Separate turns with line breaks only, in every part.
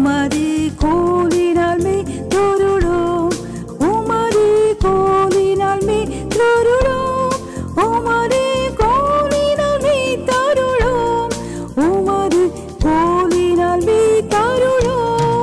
உமது கோலினால் மே தொருளோம் உமது கோலினால் மே தொருளோம் உமது கோலினால் மே தருளோம் உமது கோலினால் மே தருளோம்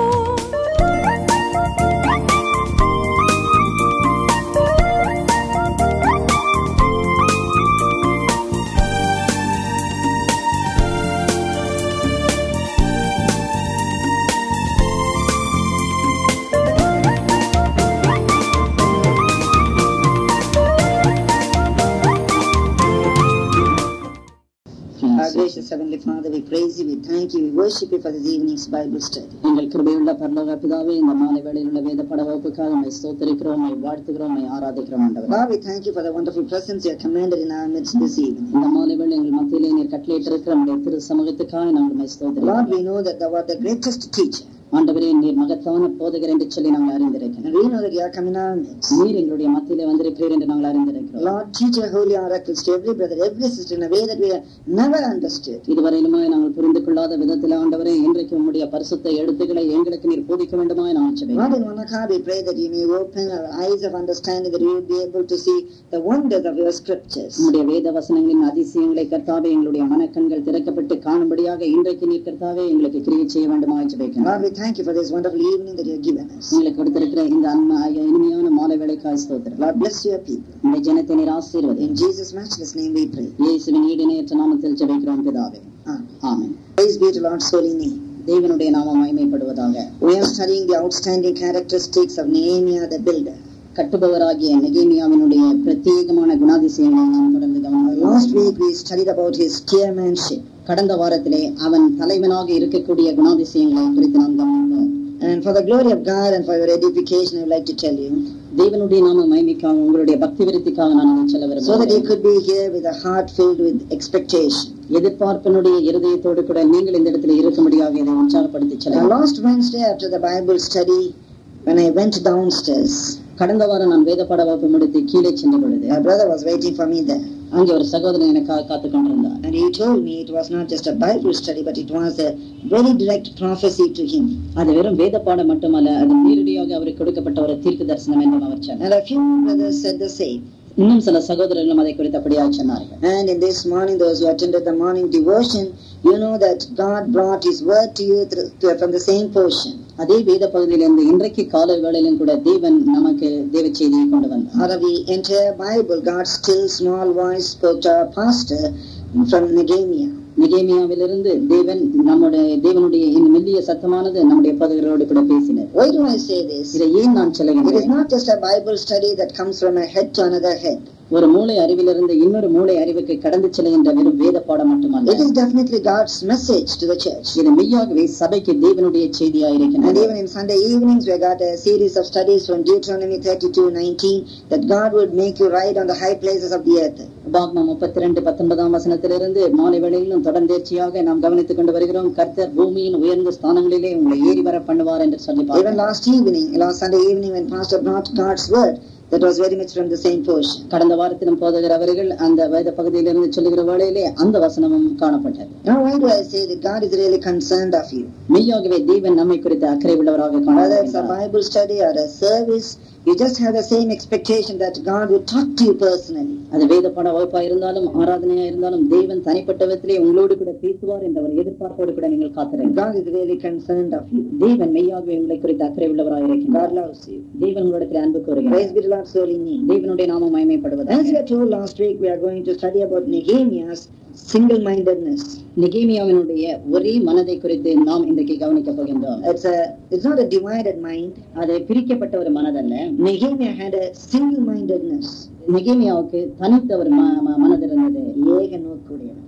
Our gracious Heavenly Father, we praise you, we thank you, we worship you for this evening's Bible study.
எங்கள் கிருபையுள்ள பரலோக பிதாவே இந்த மாலை வேளையில் உள்ள வேத பட வகுப்புக்காக உண்மை ஸ்தோத்திரிக்கிறோம் உம்மை வாழ்த்துகிறோம் உம்மை ஆராதிக்கிறோம் ஆண்டவர்
Lord, we thank you for the wonderful presence you have commanded in our midst this evening.
இந்த மாலை வேளை எங்கள் மத்தியிலே நீர் கட்டளையிட்டு இருக்கிற உடைய திரு சமூகத்துக்காக நாங்கள் உண்மை
Lord,
ஸ்தோத்திரிக்கிறோம்
we know that thou art the greatest teacher,
ஆண்டவரே நீர் மகத்தான போதகர் என்று சொல்லி நாங்கள் அறிந்திருக்கிறோம்
and we know that you are coming in our midst.
நீர் எங்களுடைய மத்தியிலே வந்திருக்கிறீர் என்று நாங்கள் அறிந்திருக்கிறோம்
Lord, teach your holy oracles to every brother, every sister in a way that we have never understood.
இதுவரையிலுமாய் நாங்கள் புரிந்து கொள்ளாத விதத்தில் ஆண்டவரே இன்றைக்கு உம்முடைய பரிசுத்த எழுத்துக்களை எங்களுக்கு நீர் போதிக்க வேண்டுமாய் நாங்கள்
Lord,
ஜெபிக்கிறோம்
in one accord, we pray that you may open our eyes of understanding, that we will be able to see the wonders of your scriptures.
உம்முடைய வேத வசனங்களின் அதிசயங்களை கர்த்தாவே எங்களுடைய மனக்கண்கள் திறக்கப்பட்டு காணும்படியாக இன்றைக்கு நீர் கர்த்தாவே எங்களுக்கு கிரியை செய்ய வேண்டுமாய் ஜெபிக்கிறோம்
Lord, we thank you for this wonderful evening that you have given us.
உங்களுக்கு கொடுத்திருக்கிற இந்த அன்ம இனிமையான மாலை வேலைக்காய் ஸ்தோத்திரம்
Lord, bless your people.
இந்த ஜனத்தை நீர் ஆசீர்வதி
In Jesus' matchless name we pray.
இயேசுவின் ஈடிணையற்ற நாமத்தில் ஜெபிக்கிறோம் பிதாவே
Amen.
Amen
Praise be to Lord's holy name.
தேவனுடைய நாமம் மகிமைப்படுவதாக
We are studying the outstanding characteristics of Nehemiah the builder.
கட்டுபவராகிய நெகேமியாவினுடைய பிரத்யேகமான குணாதிசயங்களை நாம் தொடர்ந்து
Last
கவனிக்கிறோம்
week we studied about his chairmanship.
கடந்த வாரத்திலே அவன் தலைவனாக இருக்கக்கூடிய குணாதிசயங்களை குறித்து நாம் கவனித்தோம்
And for the glory of God and for your edification, I would like to tell you,
தேவனுடைய நாம மகிமைக்காக உங்களுடைய பக்தி விருத்திக்காக நான் இதை சொல்ல
so that you
விரும்புகிறேன்
could be here with a heart filled with expectation.
எதிர்பார்ப்பினுடைய இருதயத்தோடு கூட நீங்கள் இந்த இடத்துல இருக்கும்படியாக இதை உற்சாகப்படுத்தி
Now,
செல்ல
last Wednesday after the Bible study, when I went downstairs,
கடந்த வாரம் நான் வேத பாட வகுப்பு முடித்து கீழே சென்ற பொழுது
my brother was waiting for me there.
அங்கே ஒரு சகோதரன் எனக்காக காத்து கொண்டிருந்தார்
And he told me it was not just a Bible study, but it was a very direct prophecy to him.
அது வெறும் வேத பாடம் மட்டுமல்ல அது நேரடியாக அவருக்கு கொடுக்கப்பட்ட ஒரு தீர்க்க தரிசனம் என்றும் அவர் சொன்னார்
And a few brothers said the same.
இன்னும் சில சகோதரர்களும் அதை குறித்து அப்படியாக சொன்னார்கள்
And in this morning, those who attended the morning devotion, you know that God brought His word to you through, to- from the same portion.
அதே வேத பகுதியிலிருந்து இன்றைக்கு காலை வேளையிலும் கூட தேவன் நமக்கு தேவ செய்தியை கொண்டு வந்தார்
Out of the entire Bible, God's still small voice spoke to our pastor from Nehemiah.
நிகேமியாவிலிருந்து தேவன் நம்முடைய தேவனுடைய இந்த மெல்லிய சத்தமானது நம்முடைய பதவிகளோடு கூட பேசினர்
Why do I say this?
இதை ஏன் நான்
It is
சொல்லுகின்றேன்
not just a Bible study that comes from a head to another head.
ஒரு மூளை அறிவிலிருந்து இன்னொரு மூளை அறிவுக்கு கடந்து செல்கின்ற வெறும் வேத பாடம்
It
மட்டுமல்ல
is definitely God's message to the church.
இது மெய்யாகவே சபைக்கு தேவனுடைய
And
செய்தியாயிருக்கின்றது
even in Sunday evenings, we got a series of studies from Deuteronomy 32 19 that God would make you ride on the high places of the earth.
உபாகமம் முப்பத்தி ரெண்டு பத்தொன்பதாம் வசனத்திலிருந்து மாலை வேளையிலும் தொடர்ந்தேர்ச்சியாக நாம் கவனித்துக் கொண்டு வருகிறோம் கர்த்தர் பூமியின் உயர்ந்த ஸ்தானங்களிலே உங்களை ஏறி வர பண்ணுவார் என்று சொல்லி
Even
பார்க்கிறோம்.
last evening, last Sunday evening, when Pastor brought God's word, that was very much from the same portion.
கடந்த வாரத்திலும் போதகர் அவர்கள் அந்த வேத பகுதியிலிருந்து சொல்லுகிற வேளையிலே அந்த வசனமும் காணப்பட்டது
Now, why do I say that God is really concerned of you?
மெய்யாகவே தேவன் நம்மை குறித்து அக்கறை உள்ளவராக
Whether it's a
காணப்படுகிறார்
Bible study or a service, you just have the same expectation that God would talk to you personally.
அது வேத பாட வகுப்பா இருந்தாலும் ஆராதனையா இருந்தாலும் தேவன் தனிப்பட்ட விதத்திலே உங்களோடு கூட பேசுவார் என்ற ஒரு எதிர்பார்ப்போடு கூட நீங்கள் காத்திருங்கள்
God is really concerned of you.
தேவன் மெய்யாகவே உங்களை குறித்து அக்கறை உள்ளவராக
God
இருக்கின்றார்
loves you.
தேவன் உங்களிடத்தில் அன்பு கூறுகிறார்
Praise be to Lord's holy name.
தேவனுடைய நாமம்
As we
மகிமைப்படுவதாக
are told last week, we are going to study about Nehemiah's single-mindedness.
நெகேமியாவினுடைய ஒரே மனதை குறித்து நாம் இன்றைக்கு கவனிக்க போகின்றோம்
It's a, it's not a divided mind.
அது பிரிக்கப்பட்ட ஒரு மனதல்ல
Nehemiah had a single-mindedness.
நெகேமியாவுக்கு தனித்த ஒரு ம- ம- மனது இருந்தது
ஏக நோக்குடையவன்.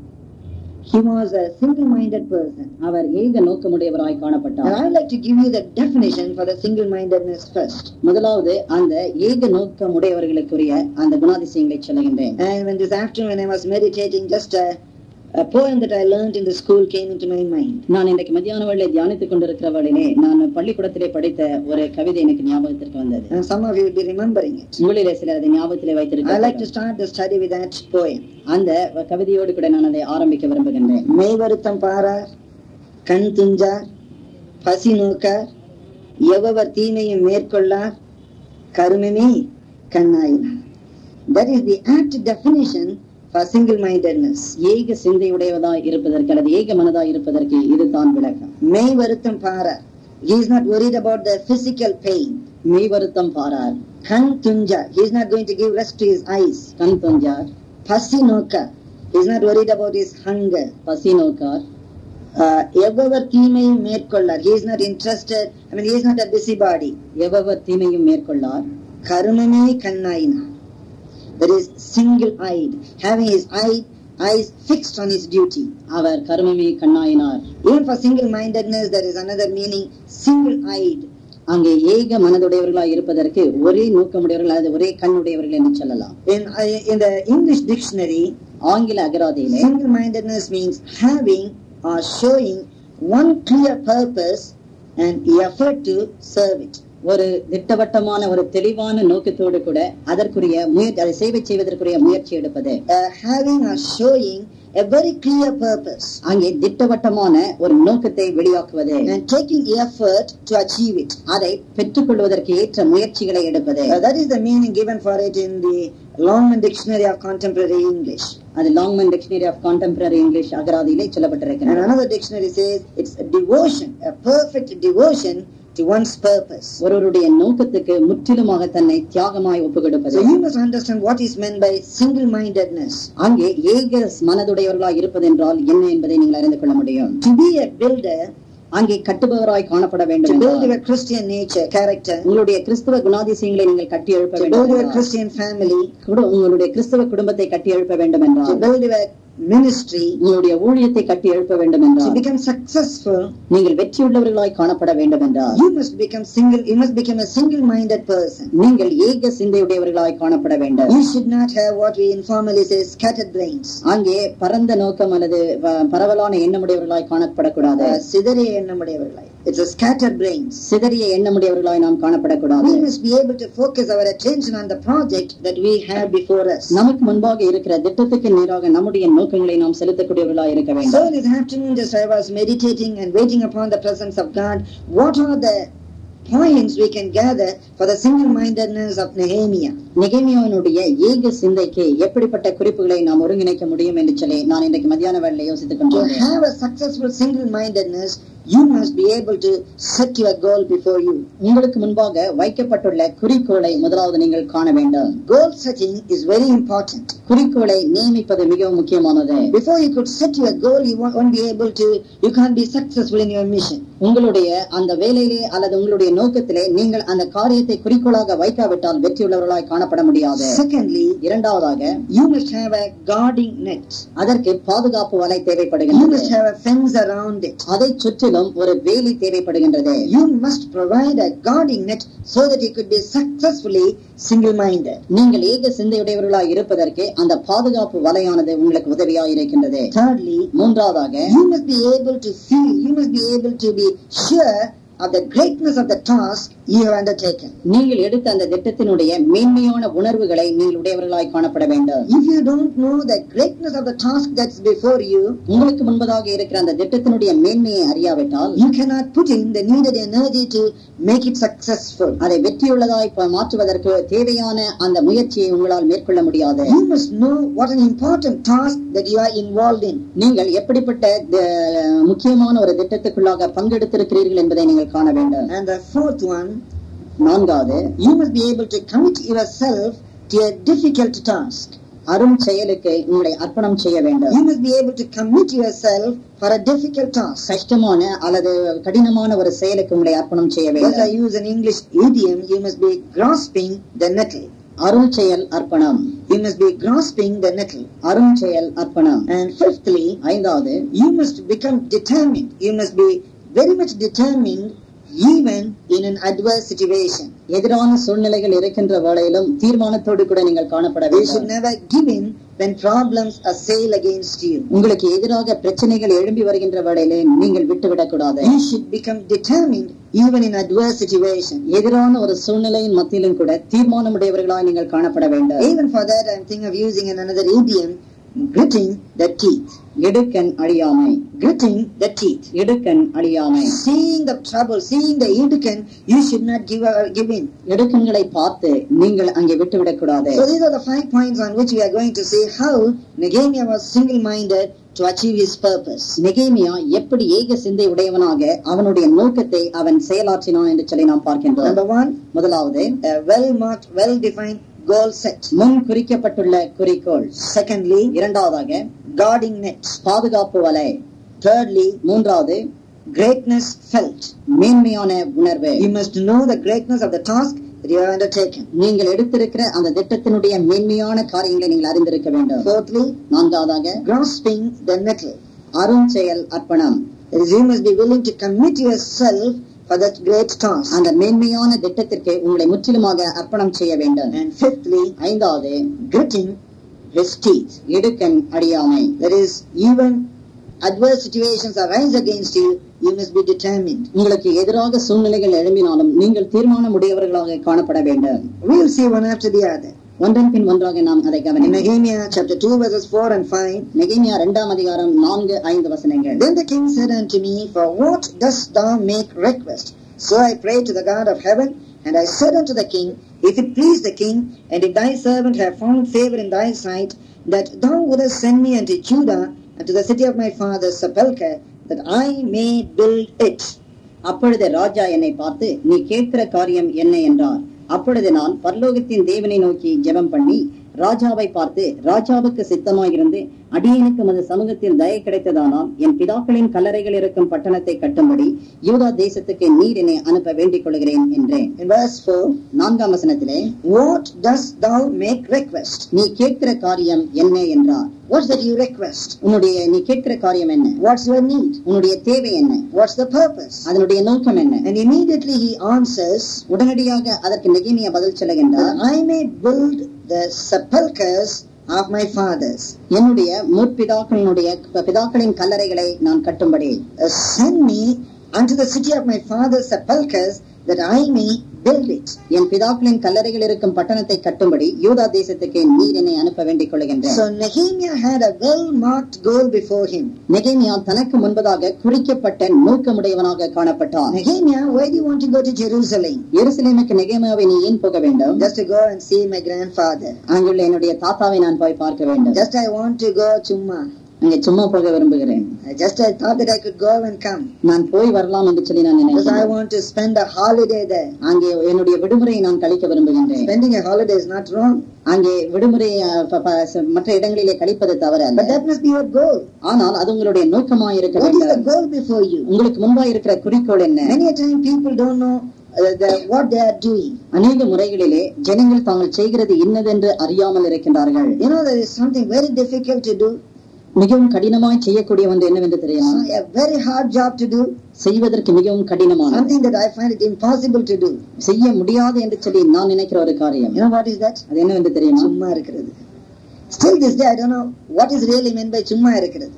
He was a single-minded person.
அவர் ஏக நோக்கமுடையவராய்
And
காணப்பட்டார்
I would like to give you the definition for the single-mindedness first.
முதலாவது அந்த ஏக நோக்கமுடையவர்களுக்குரிய அந்த குணாதிசயங்களை சொல்லுகின்றேன்
And when this afternoon, when I was meditating, just a, a poem that I learned in the school came into my mind.
நான் இன்றைக்கு மத்தியான வேளை தியானித்துக் கொண்டிருக்கிற வேளையிலே நான் பள்ளிக்கூடத்திலே படித்த ஒரு கவிதை எனக்கு ஞாபகத்திற்கு வந்தது
And some of you will be remembering it.
உங்களிலே சிலர் அதை ஞாபகத்திலே
I like to
வைத்திருக்க
start the study with that poem.
அந்த கவிதையோடு கூட நான் அதை ஆரம்பிக்க விரும்புகின்றேன்
மெய் வருத்தம் பாரார் கண் துஞ்சார் பசி நோக்கார் எவர் தீமையும் மேற்கொள்ளார் கருமமே கண்ணாயினார் that is the apt definition for single mindedness
ஏக சிந்தையுடையவதாய் இருப்பதற்கு அல்லது ஏக மனதாய் இருப்பதற்கு இதுதான் விளக்கம்
மெய் வருத்தம் பாரார் he is not worried about the physical pain
மெய் வருத்தம் பாரார்
கண் துஞ்சார் he is not going to give rest to his eyes
கண் தொஞ்சார்
பசி நோக்கார் he is not worried about his hunger
பசி நோக்கார்
uh, எவ்வவர் தீமையும் மேற்கொள்ளார் he is not interested i mean he is not a busybody
எவ்வவர் தீமையும் மேற்கொள்ளார்
கருமமே கண்ணாயினார் that is single eyed having his eye eyes fixed on his duty
our கருமமே கண்ணாயினார்
even for single mindedness there is another meaning single eyed
அங்கே ஏக மனதுடையவர்களாய் இருப்பதற்கு ஒரே நோக்கமுடையவர்கள் அல்லது ஒரே கண்ணுடையவர்கள் என்று சொல்லலாம்
in uh, in the english dictionary
ஆங்கில அகராதியிலே
single mindedness means having or showing one clear purpose and effort to serve it
ஒரு திட்டவட்டமான ஒரு தெளிவான நோக்கத்தோடு கூட அதற்குரிய முயற்சி அதை சேவை செய்வதற்குரிய முயற்சி எடுப்பது
uh, having or showing a very clear purpose
அங்கே திட்டவட்டமான ஒரு நோக்கத்தை வெளியாக்குவது
and taking effort to achieve it.
அதை பெற்றுக்கொள்வதற்கு ஏற்ற முயற்சிகளை எடுப்பது
Uh, that is the meaning given for it in the Longman Dictionary of Contemporary English.
அது Longman dictionary of contemporary English அகராதியிலே
And
சொல்லப்பட்டிருக்கிறது
another dictionary says it's a devotion, a perfect devotion to one's purpose.
ஒருவருடைய நோக்கத்துக்கு முற்றிலுமாக தன்னை தியாகமாய் ஒப்புக்கொடுப்பது
So you must understand what is meant by single-mindedness.
அங்கே ஏக மனதுடையவர்களாய் இருப்பது என்றால் என்ன என்பதை நீங்கள் அறிந்து கொள்ள முடியும்
To be a builder,
அங்கே கட்டுபவராய் காணப்பட
to
வேண்டும்
build
என்றால்,
your Christian nature, character,
உங்களுடைய கிறிஸ்தவ குணாதிசயங்களை நீங்கள் கட்டி எழுப்ப
to
வேண்டும்
build your
என்றால்,
Christian family,
குடு- உங்களுடைய கிறிஸ்தவ குடும்பத்தை கட்டி எழுப்ப வேண்டும்
to
என்றால்
build your ministry,
உங்களுடைய ஊழியத்தை கட்டி எழுப்ப வேண்டும்
to
என்றால்
become successful,
நீங்கள் வெற்றியுள்ளவர்களாய் காணப்பட வேண்டும் என்றால்
you must become single, you must become a single-minded person.
நீங்கள் ஏக சிந்தையுடையவர்களாய் காணப்பட வேண்டும்
You should not have what we informally say scattered brains.
அங்கே பரந்த நோக்கம் அல்லது ப- பரவலான எண்ணமுடையவர்களாய் காணப்படக்கூடாது
Uh, சிதறிய எண்ணமுடையவர்களாய் It's a scattered brains.
சிதறிய எண்ணமுடையவர்களாய் நாம் காணப்படக்கூடாது
We must be able to focus our attention on the project that we have before us.
நமக்கு முன்பாக இருக்கிற திட்டத்துக்கு நேராக நம்முடைய நோக்கங்களை நாம் செலுத்தக்கூடியவர்களாய் இருக்க
So
வேண்டும்
this afternoon, just I was meditating and waiting upon the presence of God. What are the points we can gather for the single-mindedness of Nehemiah?
நெகேமியாவினுடைய ஏக சிந்தைக்கு எப்படிப்பட்ட குறிப்புகளை நாம் ஒருங்கிணைக்க முடியும் என்று சொல்லி நான் இன்றைக்கு மத்தியான வேளையில யோசித்துக்
To
கொண்டிருந்தேன்
have a successful single-mindedness, you must be able to set your goal before you.
உங்களுக்கு முன்பாக வைக்கப்பட்டுள்ள குறிக்கோளை முதலாவது நீங்கள் காண வேண்டும்
Goal setting is very important.
குறிக்கோளை நியமிப்பது மிகவும் முக்கியமானது
Before you could set your goal, you won't, won't be able to, you can't be successful in your mission.
உங்களுடைய அந்த வேலையிலே அல்லது உங்களுடைய நோக்கத்திலே நீங்கள் அந்த காரியத்தை குறிக்கோளாக வைக்காவிட்டால் வெற்றியுள்ளவர்களாய் காணப்பட முடியாது
Secondly,
இரண்டாவதாக
you must have a guarding net.
அதற்கு பாதுகாப்பு வலை
You must
தேவைப்படுகின்றது
have a fence around it.
அதை சுற்றிலும் ஒரு வேலி தேவைப்படுகின்றது
You must provide a guarding net so that you could be successfully single-minded.
நீங்கள் ஏக சிந்தையுடையவர்களாய் இருப்பதற்கு அந்த பாதுகாப்பு வலையானது உங்களுக்கு உதவியாய் இருக்கின்றது
Thirdly,
மூன்றாவதாக
you must be able to feel, you must be able to be sure of the greatness of the task you have undertaken.
நீங்கள் எடுத்த அந்த திட்டத்தினுடைய மேன்மையான உணர்வுகளை நீங்கள் உடையவர்களாய் காணப்பட வேண்டும்
If you don't know the greatness of the task that's before you,
உங்களுக்கு முன்பதாக இருக்கிற அந்த திட்டத்தினுடைய மேன்மையை அறியாவிட்டால்
you cannot put in the needed energy to make it successful.
அதை வெற்றியுள்ளதாய் ப- மாற்றுவதற்கு தேவையான அந்த முயற்சியை உங்களால் மேற்கொள்ள முடியாது
You must know what an important task that you are involved in.
நீங்கள் எப்படிப்பட்ட த- முக்கியமான ஒரு திட்டத்துக்குள்ளாக பங்கெடுத்திருக்கிறீர்கள் என்பதை நீங்கள் காண வேண்டும்
And the fourth one,
நான்காவது
you must be able to commit yourself to a difficult task.
அரும் செயலுக்கு உங்களை அர்ப்பணம் செய்ய வேண்டும்
You must be able to commit yourself for a difficult task.
கஷ்டமான அல்லது கடினமான ஒரு செயலுக்கு உங்களை அர்ப்பணம் செய்ய
As I
வேண்டும்
use an English idiom, you must be grasping the nettle.
அருள் செயல் அர்ப்பணம்
You must be grasping the nettle.
அரும் செயல் அர்ப்பணம்
And fifthly,
ஐந்தாவது
you must become determined. You must be very much determined even in an adverse situation.
எதிரான சூழ்நிலைகள் இருக்கின்ற வேளையிலும் தீர்மானத்தோடு கூட நீங்கள் காணப்பட
You should
வேண்டும்
never give in when problems assail against you.
உங்களுக்கு எதிராக பிரச்சனைகள் எழும்பி வருகின்ற வேளையிலே நீங்கள் விட்டுவிடக் கூடாது
You should become determined even in adverse situation.
எதிரான ஒரு சூழ்நிலையின் மத்தியிலும் கூட தீர்மானமுடையவர்களாய் நீங்கள் காணப்பட வேண்டும்
Even for that, I'm thinking of using another idiom, gritting the teeth.
இடுக்கண் அழியாமை
Gritting the teeth.
இடுக்கண் அழியாமை
Seeing the trouble, seeing the idukan, you should not give, uh, give in.
இடுக்கண்களை பார்த்து நீங்கள் அங்கே விட்டுவிடக் கூடாது
So these are the five points on which we are going to see how Nehemiah was single-minded to achieve his purpose.
நெகேமியா எப்படி ஏக சிந்தை உடையவனாக அவனுடைய நோக்கத்தை அவன் செயலாற்றினான் என்று சொல்லி நாம் பார்க்கின்றோம்
Number one,
முதலாவது
a well-marked, well-defined goal set.
முன் குறிக்கப்பட்டுள்ள குறிக்கோள்
Secondly,
இரண்டாவதாக
guarding net.
பாதுகாப்பு வலை
Thirdly,
மூன்றாவது
greatness felt.
மேன்மையான உணர்வு
You must know the greatness of the task that you have undertaken.
நீங்கள் எடுத்திருக்கிற அந்த திட்டத்தினுடைய மேன்மையான காரியங்களை நீங்கள் அறிந்திருக்க வேண்டும்
Fourthly,
நான்காவதாக
grasping the nettle.
அருஞ்செயல் அர்ப்பணம்
That is, you must be willing to commit yourself for that great task.
அந்த மேன்மையான திட்டத்திற்கு உங்களை முற்றிலுமாக அர்ப்பணம் செய்ய வேண்டும்
And fifthly,
ஐந்தாவது
gritting his teeth.
இடுக்கண் அடியாமை
That is, even adverse situations arise against you, you must be determined.
உங்களுக்கு எதிராக சூழ்நிலைகள் எழும்பினாலும் நீங்கள் தீர்மானம் உடையவர்களாக காணப்பட வேண்டும்
We will see one after the other.
ஒன்றன் பின் ஒன்றாக நாம் அதை
In
கவனிப்போம்
Nehemiah chapter 2, verses 4 and 5,
நெகேமியா இரண்டாம் அதிகாரம் நான்கு ஐந்து வசனங்கள்
Then the king said unto me, For what dost thou make request? So I prayed to the God of heaven, and I said unto the king, If it please the king, and if thy servant have found favor in thy sight, that thou wouldest send me unto Judah, unto the city of my father Sepulchre, that I may build it.
அப்பொழுது ராஜா என்னை பார்த்து நீ கேட்கிற காரியம் என்ன என்றார் அப்பொழுது நான் பரலோகத்தின் தேவனை நோக்கி ஜெபம் பண்ணி ராஜாவை பார்த்து ராஜாவுக்கு சித்தமாயிருந்து அடியனுக்கு மது சமூகத்தில் தயை கிடைத்ததானால் என் பிதாக்களின் கல்லறைகள் இருக்கும் பட்டணத்தை கட்டும்படி யூதா தேசத்துக்கு நீர் என்னை அனுப்ப வேண்டிக் கொள்கிறேன் என்றேன்
In verse 4,
நான்காம் வசனத்திலே
What dost thou make request?
நீ கேட்கிற காரியம் என்ன என்றார்
What's that you request?
உன்னுடைய நீ கேட்கிற காரியம் என்ன
What's your need?
உன்னுடைய தேவை என்ன
What's the purpose?
அதனுடைய நோக்கம் என்ன
And immediately he answers,
உடனடியாக அதற்கு நெகினிய பதில் சொல்லுகின்றார்
that I may build the sepulchres of my fathers.
என்னுடைய முற்பிதாக்களினுடைய பிதாக்களின் கல்லறைகளை நான் கட்டும்படி
Uh, send me unto the city of my father's sepulchres that I may build it.
என் பிதாக்களின் கல்லறைகள் இருக்கும் பட்டணத்தை கட்டும்படி யூதா தேசத்துக்கு நீர் என்னை அனுப்ப வேண்டிக் கொள்கின்றேன்
So Nehemiah had a well-marked goal before him.
நெகேமியா தனக்கு முன்பதாக குறிக்கப்பட்ட நோக்கமுடையவனாக காணப்பட்டான்
Nehemiah, why do you want to go to Jerusalem?
எருசலேமுக்கு நெகேமியாவை நீ ஏன் போக வேண்டும்
Just to go and see my grandfather.
அங்குள்ள என்னுடைய தாத்தாவை நான் போய் பார்க்க வேண்டும்
Just I want to go chumma.
அங்கே சும்மா போக விரும்புகிறேன்
I Just I thought that I could go and come.
நான் போய் வரலாம் என்று சொல்லி நான்
Because I
நினைக்கிறேன்
want to spend a holiday there.
அங்கே என்னுடைய விடுமுறையை நான் கழிக்க விரும்புகின்றேன்
Spending a holiday is not wrong.
அங்கே விடுமுறை அஹ், ப- ப- ச- மற்ற இடங்களிலே கழிப்பது தவறு
But
அல்ல
that must be your goal.
ஆனால் அது உங்களுடைய நோக்கமாக இருக்க
What is the
வேண்டும்
goal before you?
உங்களுக்கு முன்பாக இருக்கிற குறிக்கோள் என்ன
Many a time people don't know uh, the, what they are doing.
அநேக முறைகளிலே ஜனங்கள் தாங்கள் செய்கிறது இன்னதென்று அறியாமல் இருக்கின்றார்கள்
You know, there is something very difficult to do,
மிகவும் கடினமாய் செய்யக்கூடிய ஒன்று என்னவென்று தெரியுமா
a very hard job to do,
செய்வதற்கு மிகவும் கடினமானது
something that I find it impossible to do.
செய்ய முடியாது என்று சொல்லி நான் நினைக்கிற ஒரு காரியம்
You know what is that?
அது என்னவென்று தெரியுமா
சும்மா இருக்கிறது. Still this day I don't know what is really meant by சும்மா இருக்கிறது.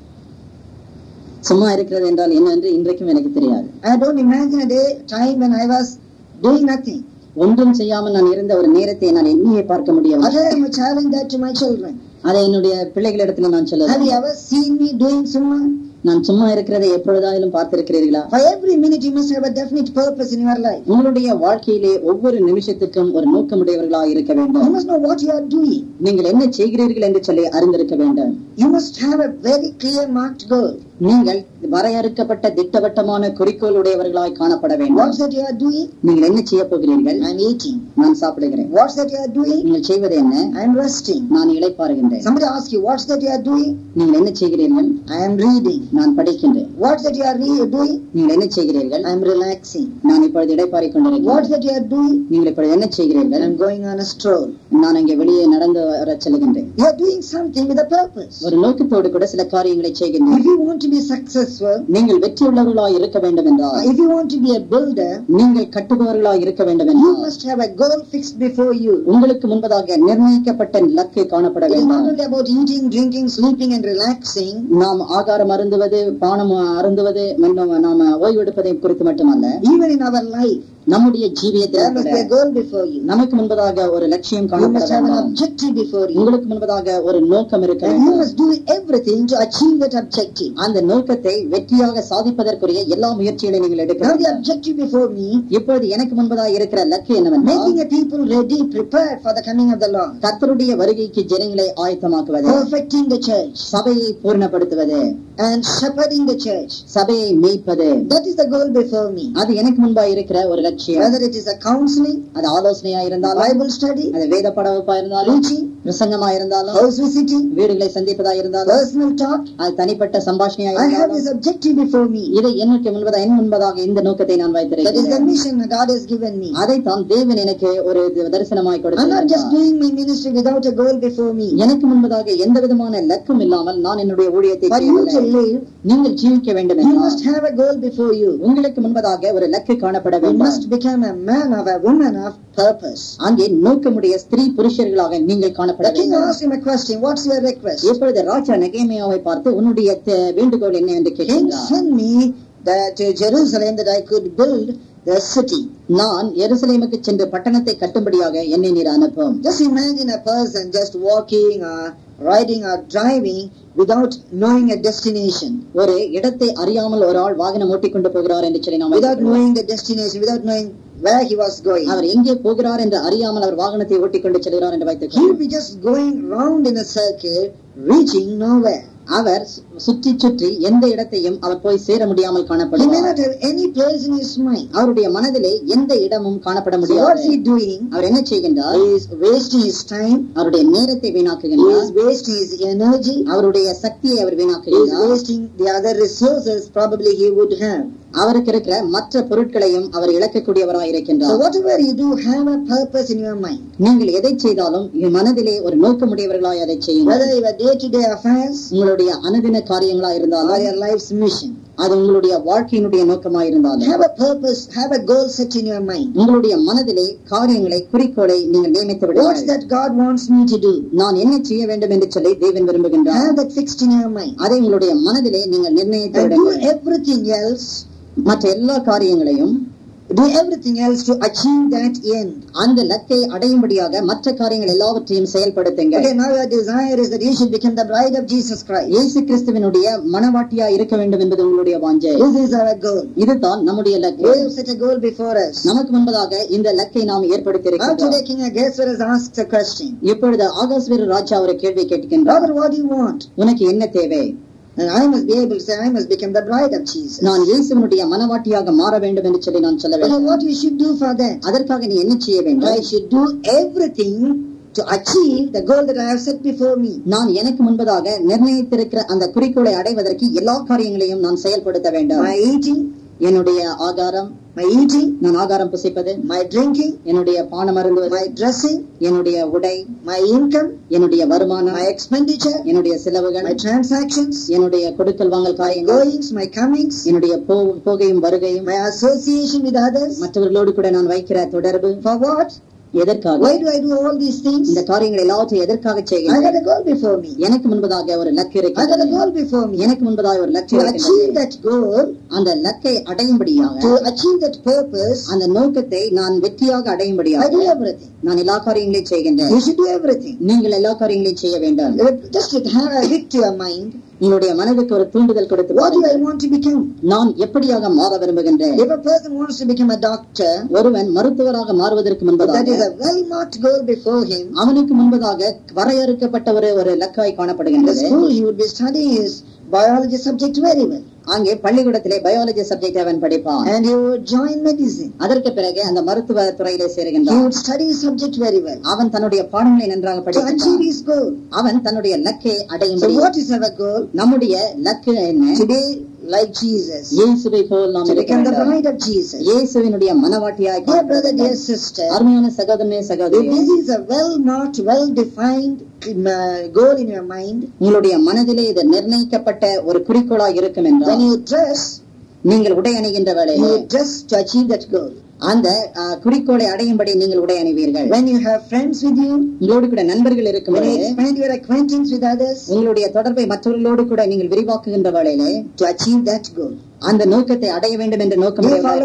சும்மா இருக்கிறது என்றால் என்னவென்று இன்றைக்கும் எனக்கு தெரியாது
I don't imagine a day, time when I was doing nothing.
ஒன்றும் செய்யாமல் நான் இருந்த ஒரு நேரத்தை நான் எண்ணியே பார்க்க முடியவில்லை
Other I am challenge that to my children.
அதை என்னுடைய பிள்ளைகளிடத்துல நான்
Have
சொல்லுவேன்
you ever seen me doing சும்மா?
நான் சும்மா இருக்கிறதை எப்பொழுதாயிலும் பார்த்திருக்கிறீர்களா
For every minute you must have a definite purpose in your life.
உங்களுடைய வாழ்க்கையிலே ஒவ்வொரு நிமிஷத்துக்கும் ஒரு நோக்கமுடையவர்களாக இருக்க
You
வேண்டும்
must know what you are doing.
நீங்கள் என்ன செய்கிறீர்கள் என்று சொல்லி அறிந்திருக்க வேண்டும்
You must have a very clear marked goal.
நீங்கள் வரையறுக்கப்பட்ட திட்டவட்டமான குறிக்கோள் உடையவர்களாய் காணப்பட வேண்டும்
What's that you are doing?
நீங்கள் என்ன செய்ய போகிறீர்கள்
I'm eating.
நான் சாப்பிடுகிறேன்
What's that you are doing?
நீங்கள் செய்வது என்ன
I'm resting.
நான் இளைப்பாறுகின்றேன்
Somebody asks you, what's that you are doing?
நீங்கள் என்ன செய்கிறீர்கள்
I am reading.
நான் படிக்கின்றேன்
What's that you are re- doing?
நீங்கள் என்ன செய்கிறீர்கள்
I'm relaxing.
நான் இப்பொழுது இடைப்பாறிக்
What's
கொண்டிருக்கிறேன்
that you are doing?
நீங்கள் இப்பொழுது என்ன செய்கிறீர்கள்
I'm going on a stroll.
நான் அங்கே வெளியே நடந்து வர செல்கின்றேன்
You are doing something with a purpose.
ஒரு நோக்கத்தோடு கூட சில காரியங்களை செய்கின்றேன்
If you want to be successful,
நீங்கள் வெற்றியுள்ளவர்களாய் இருக்க வேண்டும் என்றால்
if you want to be a builder,
நீங்கள் கட்டுபவர்களாய் இருக்க வேண்டும்
you
என்றால்
must have a goal fixed before you.
உங்களுக்கு முன்பதாக நிர்ணயிக்கப்பட்ட இலக்கு காணப்பட
It is not
வேண்டும்
only about eating, drinking, sleeping and relaxing.
நாம் ஆகாரம் அருந்துவது பானம் அருந்துவது மற்றும் நாம ஓய்வெடுப்பதை குறித்து மட்டுமல்ல
Even in our life,
நம்முடைய
There
ஜீவியத்தில்
must be
கூட
a goal before you.
நமக்கு முன்பதாக ஒரு லட்சியம்
You
காணப்பட
must have an
வேண்டும்
objective before you.
உங்களுக்கு முன்பதாக ஒரு நோக்கம் இருக்க
And you
வேண்டும்
must do everything to achieve that objective.
அந்த நோக்கத்தை வெற்றியாக சாதிப்பதற்குரிய எல்லா முயற்சிகளையும் நீங்கள் எடுக்க
Now the
வேண்டும்.
objective before me,
இப்பொழுது எனக்கு முன்பதாக இருக்கிற லக்கு என்னவென்றால்
making a people ready, prepared for the coming of the Lord.
கர்த்தருடைய வருகைக்கு ஜனங்களை ஆயத்தமாக்குவது
Perfecting the church
சபையை பூர்ணப்படுத்துவது
and shepherding the church.
சபையை மேய்ப்பது
That is the goal before me.
அது எனக்கு முன்பாக இருக்கிற ஒரு லட்சியம்
Whether it is a counseling,
அது ஆலோசனையா இருந்தாலும்
Bible study,
அது வேத படவப்பா இருந்தாலும்
preaching,
பிரசங்கமா இருந்தாலும்
house visiting,
வீடுகளை சந்திப்பதா இருந்தாலும்
personal talk,
அது தனிப்பட்ட சம்பாஷணையா
I have
இருந்தாலும்
this objective before me.
இதை எனக்கு முன்பதாக என் முன்பதாக இந்த நோக்கத்தை நான்
That is the
வைத்திருக்கிறேன்
mission God has given me.
அதைத்தான் தேவன் எனக்கு ஒரு தரிசனமாய்
I'm not just
கொடுத்திருக்கிறார்
doing my ministry without a goal before me.
எனக்கு முன்பதாக எந்த விதமான லக்கும் இல்லாமல் நான் என்னுடைய ஊழியத்தை
For you to
செய்யவில்லை.
live,
நீங்கள் ஜீவிக்க வேண்டும்
you
என்றால்
must have a goal before you.
உங்களுக்கு முன்பதாக ஒரு லக்கு காணப்பட
You
வேண்டும்
must become a man or a woman of purpose.
அங்கே நோக்கமுடைய ஸ்திரீ புருஷர்களாக நீங்கள் காணப்பட
The king
வேண்டும்
asked him a question, What's your request?
இப்பொழுது ராஜா நெகேமியாவை பார்த்து உன்னுடைய தே- வேண்டுகோள் என்ன என்று
King,
கேட்கிறார்
send me that to Jerusalem that I could build the city.
நான் எருசலேமுக்கு சென்று பட்டணத்தை கட்டும்படியாக என்னை நீர் அனுப்பும்
Just imagine a person just walking or riding or driving without knowing a destination.
ஒரு இடத்தை அறியாமல் ஒரு ஆள் வாகனம் ஓட்டிக்கொண்டு போகிறார் என்று சொல்லி நாம்
Without
வைத்துக்கொள்வோம்.
knowing the destination, without knowing where he was going.
அவர் எங்கே போகிறார் என்று அறியாமல் அவர் வாகனத்தை ஓட்டிக்கொண்டு செல்கிறார் என்று
He
வைத்துக்
will be just going round in a circle, reaching nowhere.
அவர் சு- சுற்றி சுற்றி எந்த இடத்தையும் அவர் போய் சேர முடியாமல்
He may
காணப்படுவார்
not have any place in his mind.
அவருடைய மனதிலே எந்த இடமும் காணப்பட
So
முடியாது
what's he doing?
அவர் என்ன செய்கின்றார்
He is wasting his time.
அவருடைய நேரத்தை
He
வீணாக்குகின்றார்
is wasting his energy.
அவருடைய சக்தியை அவர்
He is
வீணாக்குகின்றார்
wasting the other resources probably he would have.
அவருக்கு இருக்கிற மற்ற பொருட்களையும் அவர் இழக்கக்கூடியவராய்
So
இருக்கின்றார்
whatever you do, have a purpose in your mind.
நீங்கள் எதை செய்தாலும் என் மனதிலே ஒரு நோக்கமுடையவர்களாய் அதை செய்யுங்கள்
Whether your day-to-day affairs
உங்களுடைய அனுதின காரியங்களா
or
இருந்தாலும்
your life's mission.
அது உங்களுடைய வாழ்க்கையினுடைய நோக்கமா இருந்தாலும்
Have a purpose, have a goal set in your mind.
உங்களுடைய மனதிலே காரியங்களை குறிக்கோளை நீங்கள் நியமித்து
What's
விடுங்கள்
that God wants me to do?
நான் என்ன செய்ய வேண்டும் என்று சொல்லி தேவன் விரும்புகின்றார்
Have that fixed in your mind.
அதை உங்களுடைய மனதிலே நீங்கள் நிர்ணயித்து
And do
விடுங்கள்
everything else,
மற்ற எல்லா காரியங்களையும்
do everything else to achieve that end.
அந்த லக்கை அடையும்படியாக மற்ற காரியங்கள் எல்லாவற்றையும் செயல்படுத்துங்கள்
Okay, now your desire is that you should become the bride of Jesus Christ.
இயேசு கிறிஸ்துவினுடைய மனவாட்டியா இருக்க வேண்டும் என்பது உங்களுடைய வாஞ்சை
This is our goal.
இதுதான் நம்முடைய லக்கு
We have set a goal before us.
நமக்கு முன்பதாக இந்த லக்கை நாம் ஏற்படுத்தி
Now
இருக்கிறோம்
today King Agasverus asks a question.
இப்பொழுது ஆகாஸ்வீர ராஜா ஒரு கேள்வி கேட்கின்றார்
Brother, what do you want?
உனக்கு என்ன தேவை
And I must be able to say, I must become the bride of Jesus.
நான் இயேசுவனுடைய மனவாட்டியாக மாற வேண்டும் என்று சொல்லி நான் சொல்ல
But
வேண்டும்
what you should do for that?
அதற்காக நீ என்ன செய்ய
I
வேண்டும்
should do everything to achieve the goal that I have set before me.
நான் எனக்கு முன்பதாக நிர்ணயித்திருக்கிற அந்த குறிக்கோளை அடைவதற்கு எல்லா காரியங்களையும் நான் செயல்படுத்த வேண்டும்
My eating,
என்னுடைய ஆகாரம்
my eating,
நான் ஆகாரம் புசிப்பது
my drinking,
என்னுடைய பானம் அருந்துவது
my dressing,
என்னுடைய உடை
my income,
என்னுடைய வருமானம்
my expenditure,
என்னுடைய செலவுகள்
my transactions,
என்னுடைய கொடுக்கல் வாங்கல்
my
காரியங்கள்
goings, my comings,
என்னுடைய போ- போகையும் வருகையும்
my association with others.
மற்றவர்களோடு கூட நான் வைக்கிற தொடர்பு
For what?
எதற்காக
Why do I do all these things?
இந்த காரியங்கள் எல்லாவற்றையும் எதற்காக
I got
செய்கிறேன்
a goal before me.
எனக்கு முன்பதாக ஒரு லக்கு
I got a
இருக்கிறது
goal before me.
எனக்கு முன்பதாக ஒரு
To
லட்சியம்
achieve
இருக்கிறது
that goal,
அந்த லக்கை அடையும்படியாக
to achieve that purpose,
அந்த நோக்கத்தை நான் வெற்றியாக
I
அடையும்படியாக
do everything.
நான் எல்லா காரியங்களையும் செய்கின்றேன்
You should do everything.
நீங்கள் எல்லா காரியங்களையும் செய்ய வேண்டும்
Uh, Just to have a hit to your mind.
உங்களுடைய மனதுக்கு ஒரு தூண்டுதல் கொடுத்து
What do I
பாருங்கள்.
want to become?
நான் எப்படியாக மாற விரும்புகின்றேன்
If a person wants to become a doctor,
ஒருவன் மருத்துவராக மாறுவதற்கு
that
முன்பதாக
is a well marked goal before him.
அவனுக்கு முன்பதாக வரையறுக்கப்பட்ட ஒரு ஒரு லக்காய்
In the
காணப்படுகின்றது
school, he would be studying his biology subject very well.
அங்கே பள்ளிக்கூடத்திலே பயாலஜி சப்ஜெக்ட் அவன் படிப்பான்
And he would join medicine.
அதற்கு பிறகு அந்த மருத்துவ துறையிலே
He
சேருகின்றான்
would study his subject very well.
அவன் தன்னுடைய பாடங்களை நன்றாக
To achieve
படிக்கின்றான்
his goal.
அவன் தன்னுடைய லக்கை அடையும்
So what is our goal?
நம்முடைய லக்கு என்ன
To be like Jesus.
இயேசுவை போல் நாம்
To
இருக்க
become the
வேண்டும்.
bride of Jesus.
இயேசுவினுடைய மனவாட்டியாய்
Dear
காணப்பட
brother, dear
வேண்டும்.
sister,
அருமையான சகோதரனே
if
சகோதரி
this is a well marked, well defined goal in your mind,
உங்களுடைய மனதிலே இது நிர்ணயிக்கப்பட்ட ஒரு குறிக்கோளாக இருக்கும்
when
என்றால்
you dress,
நீங்கள் உடை அணிகின்ற வேளையில்
you dress to achieve that goal.
அந்த அஹ், குறிக்கோளை அடையும்படி நீங்கள் உடை அணிவீர்கள்
When you have friends with you,
உங்களோடு கூட நண்பர்கள் இருக்கும்
when you
பொழுது
expand your acquaintance with others,
உங்களுடைய தொடர்பை மற்றவர்களோடு கூட நீங்கள் விரிவாக்குகின்ற வேளையிலே
to achieve that goal.
அந்த நோக்கத்தை அடைய வேண்டும் என்ற
Do
நோக்கம்
you follow me?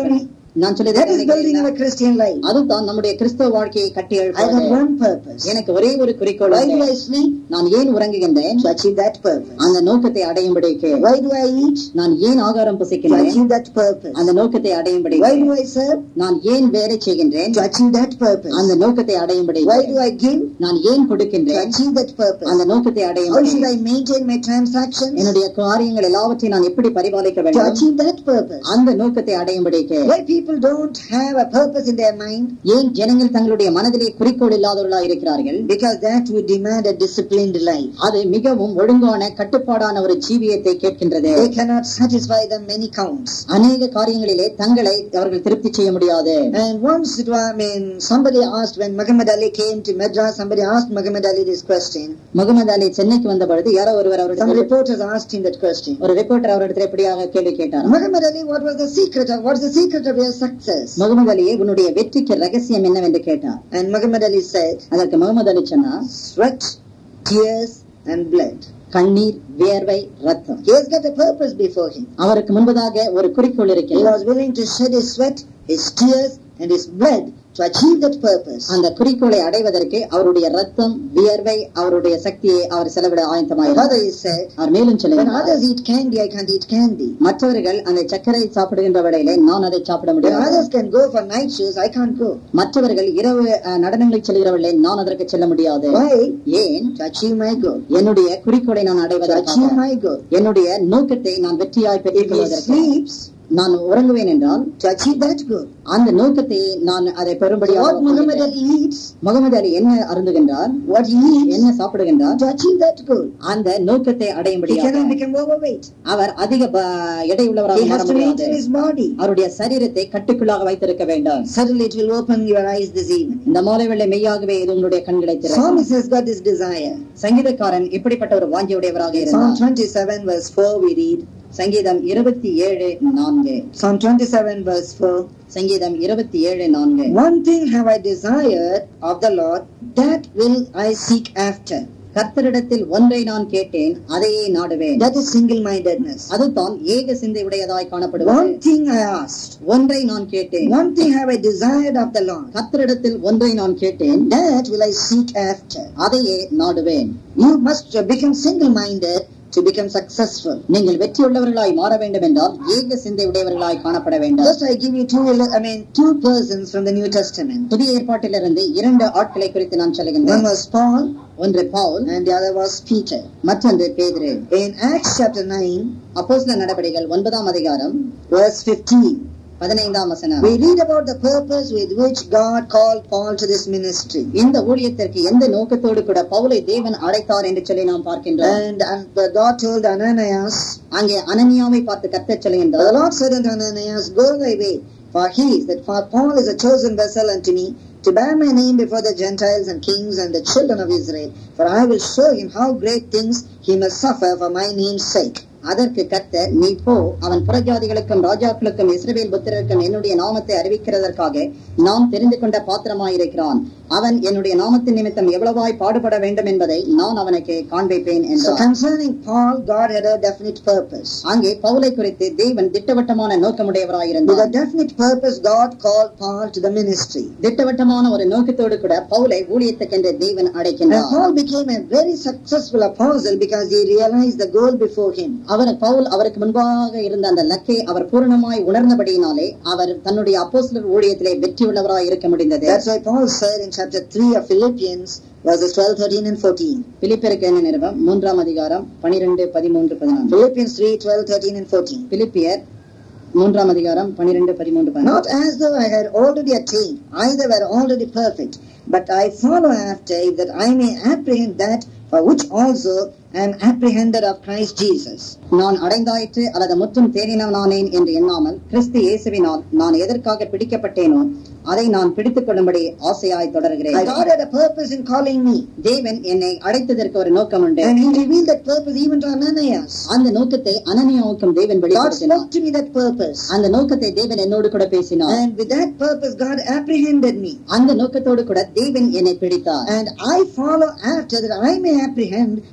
நான் சொல்லுது
That is building our Christian life.
அதுதான் நம்முடைய கிறிஸ்தவ வாழ்க்கையை கட்டி
I
எழுப்புவது
have one purpose.
எனக்கு ஒரே ஒரு குறிக்கோள்
Why do
உண்டு.
I sleep?
நான் ஏன் உறங்குகின்றேன்
To achieve that purpose.
அந்த நோக்கத்தை அடையும்படிக்கு
Why do I eat?
நான் ஏன் ஆகாரம்
To
புசிக்கின்றேன்
achieve that purpose.
அந்த நோக்கத்தை
Why
அடையும்படிக்கு
do I serve?
நான் ஏன் வேலை செய்கின்றேன்
To achieve that purpose.
அந்த நோக்கத்தை
Why do
அடையும்படிக்கு
I give?
நான் ஏன்
To
கொடுக்கின்றேன்
achieve that purpose.
அந்த நோக்கத்தை
How should
அடையும்படி
I maintain my transactions?
என்னுடைய காரியங்கள் எல்லாவற்றையும் நான் எப்படி பரிபாலிக்க
To
வேண்டும்
achieve that purpose.
அந்த நோக்கத்தை அடையும்படிக்கு
Why people don't have a purpose in their mind?
ஏன் ஜனங்கள் தங்களுடைய மனதிலே குறிக்கோள் இல்லாதவர்களாக இருக்கிறார்கள்
Because that would demand a disciplined life.
அது மிகவும் ஒழுங்கான கட்டுப்பாடான ஒரு ஜீவியத்தை கேட்கின்றது
They cannot satisfy them many counts.
அநேக காரியங்களிலே தங்களை அவர்கள் திருப்தி செய்ய முடியாது
And once it was, I mean, somebody asked when Muhammad Ali came to Madras, somebody asked Muhammad Ali this question.
Mohammed அலி சென்னைக்கு வந்த பொழுது யாரோ ஒருவர்
Some
அவரிடத்தில்
reporters asked him that question.
ஒரு ரிப்போர்ட்டர் அவரிடத்தில் எப்படியாக கேள்வி கேட்டார்
Muhammad Ali, what was the secret of what's the secret of your success?
Mohammed அலியே உன்னுடைய வெற்றிக்கு ரகசியம் என்னவென்று கேட்டார்
And Muhammad Ali said,
அதற்கு முகமது அலி சொன்னார்
sweat, tears, and blood.
கண்ணீர் வியர்வை ரத்தம்
He has got a purpose before him.
அவருக்கு முன்பதாக ஒரு குறிக்கோள்
He
இருக்கிறது
was willing to shed his sweat, his tears, and his blood to achieve that purpose.
அந்த குறிக்கோளை அடைவதற்கு அவருடைய ரத்தம் வியர்வை அவருடைய சக்தியை அவர் செலவிட
Further,
ஆயத்தமாயிருந்தார்
he said,
அவர் மேலும்
when
சொல்லுகிறார்
others eat candy, I can't eat candy.
மற்றவர்கள் அந்த சர்க்கரை சாப்பிடுகின்ற வேளையிலே நான் அதை சாப்பிட
When
முடியாது
others can go for night shows, I can't go.
மற்றவர்கள் இரவு அஹ், நடனங்களுக்கு செல்கிறவர்களே நான் அதற்கு செல்ல முடியாது
Why?
ஏன்
To achieve my goal.
என்னுடைய குறிக்கோளை நான்
To achieve
அடைவதற்காக
my goal.
என்னுடைய நோக்கத்தை நான் வெற்றியாய் பெற்றுக்
If he
கொள்வதற்கு
sleeps,
நான் உறங்குவேன் என்றால்
to achieve that goal.
அந்த நோக்கத்தை நான் அதை
So
பெறும்படியாக
what Muhammad
ஒப்புக்கொள்கிறேன்.
Ali eats,
முகமது அலி என்ன அருந்துகின்றார்
what he eats,
என்ன சாப்பிடுகின்றார்
to achieve that goal.
அந்த நோக்கத்தை
He
அடையும்படியாக
cannot become overweight.
அவர் அதிக ப- எடையுள்ளவராக
He
மாற
has to
முடியாது
maintain his body.
அவருடைய சரீரத்தை கட்டுக்குள்ளாக வைத்திருக்க வேண்டும்
Suddenly it will open your eyes this evening.
இந்த மாலை வேளை மெய்யாகவே இது உங்களுடைய கண்களை திறக்கும்
Psalmist has got this desire.
சங்கீதக்காரன் இப்படிப்பட்ட ஒரு வாஞ்சியுடையவராக
In Psalm
இருந்தார்
27 verse 4 we read,
சங்கீதம் இருபத்தி ஏழு நான்கு
Psalm 27 verse 4,
சங்கீதம் இருபத்தி ஏழு நான்கு
One thing have I desired of the Lord, that will I seek after.
கர்த்தரிடத்தில் ஒன்றை நான் கேட்டேன் அதையே நாடுவேன்
That is single-mindedness.
அதுதான் ஏக சிந்தை உடையதாய் காணப்படுவது
One thing I asked,
ஒன்றை நான் கேட்டேன்
one thing have I desired of the Lord,
கர்த்தரிடத்தில் ஒன்றை நான் கேட்டேன்
that will I seek after.
அதையே நாடுவேன்
You must uh, become single-minded to become successful.
நீங்கள் வெற்றியுள்ளவர்களாய் மாற வேண்டும் என்றால் ஏக சிந்தை உடையவர்களாய் காணப்பட வேண்டும்
Just I give you two, I mean, two persons from the New Testament.
புதிய ஏற்பாட்டிலிருந்து இரண்டு ஆட்களை குறித்து நான்
One
சொல்லுகின்றேன்
was Paul
ஒன்று Pavul
and the other was Peter.
மற்றொன்று பேதுரு
In Acts chapter 9,
அப்போஸ்தல நடபடிகள் ஒன்பதாம் அதிகாரம்
verse 15,
பதினைந்தாம் வசனம்
we read about the purpose with which God called Paul to this ministry.
இந்த ஊழியத்திற்கு எந்த நோக்கத்தோடு கூட பவுலை தேவன் அழைத்தார் என்று சொல்லி நாம் பார்க்கின்றோம்
And, and the God told Ananias,
அங்கே அனனியாவை பார்த்து கத்தச்
The
சொல்லுகின்றார்
Lord said unto Ananias, Go thy way, for he is that for Paul is a chosen vessel unto me, to bear my name before the Gentiles and kings and the children of Israel. For I will show him how great things he must suffer for my name's sake.
அதற்கு கர்த்தர் நீ போ அவன் புறஜாதிகளுக்கும் ராஜாக்களுக்கும் இஸ்ரவேல் புத்திரருக்கும் என்னுடைய நாமத்தை அறிவிக்கிறதற்காக நான் தெரிந்து கொண்ட பாத்திரமாயிருக்கிறான் அவன் என்னுடைய நாமத்தின் நிமித்தம் எவ்வளவாய் பாடுபட வேண்டும் என்பதை நான் அவனுக்கு காண்பிப்பேன்
So
என்றார்
concerning Paul, God had a definite purpose.
அங்கே பவுலை குறித்து தேவன் திட்டவட்டமான
With
நோக்கமுடையவராயிருந்தார்
a definite purpose, God called Paul to the ministry.
திட்டவட்டமான ஒரு நோக்கத்தோடு கூட பவுலை ஊழியத்துக்கென்று தேவன்
And
அடைக்கின்றார்
Paul became a very successful apostle because he realized the goal before him.
அவர் பவுல் அவருக்கு முன்பாக இருந்த அந்த லக்கை அவர் பூரணமாய் உணர்ந்தபடியினாலே அவர் தன்னுடைய அப்போஸ்தலர் ஊழியத்திலே வெற்றி உள்ளவராய் இருக்க முடிந்தது
That's why Paul said in chapter 3 of Philippians, verses 12, 13, and 14.
பிலிப்பியருக்கு என்ன நிறுவம் மூன்றாம் அதிகாரம் பனிரெண்டு பதிமூன்று பதினான்கு
Philippians 3, 12, 13, and 14.
பிலிப்பியர் மூன்றாம் அதிகாரம் பனிரெண்டு பதிமூன்று பதினான்கு
Not as though I had already attained, either were already perfect, but I follow after, if that I may apprehend that for which also I am apprehended of Christ Jesus.
நான் அடைந்தாயிற்று அல்லது முற்றும் தேறினவனானேன் என்று எண்ணாமல் கிறிஸ்து இயேசுவினால் நான் எதற்காக பிடிக்கப்பட்டேனோ அதை நான் பிடித்துக் கொள்ளும்படி ஆசையாய்
I
தொடர்கிறேன்
God had a purpose in calling me,
தேவன் என்னை அடைத்ததற்கு ஒரு நோக்கம் உண்டு
and He revealed that purpose even to Ananias.
அந்த நோக்கத்தை அனனியாவுக்கும் தேவன்
God
வெளிப்படுத்தினார்
spoke to me that purpose,
அந்த நோக்கத்தை தேவன் என்னோடு கூட பேசினார்
and with that purpose, God apprehended me.
அந்த நோக்கத்தோடு கூட தேவன் என்னை பிடித்தார்
And I follow after that I may apprehend for what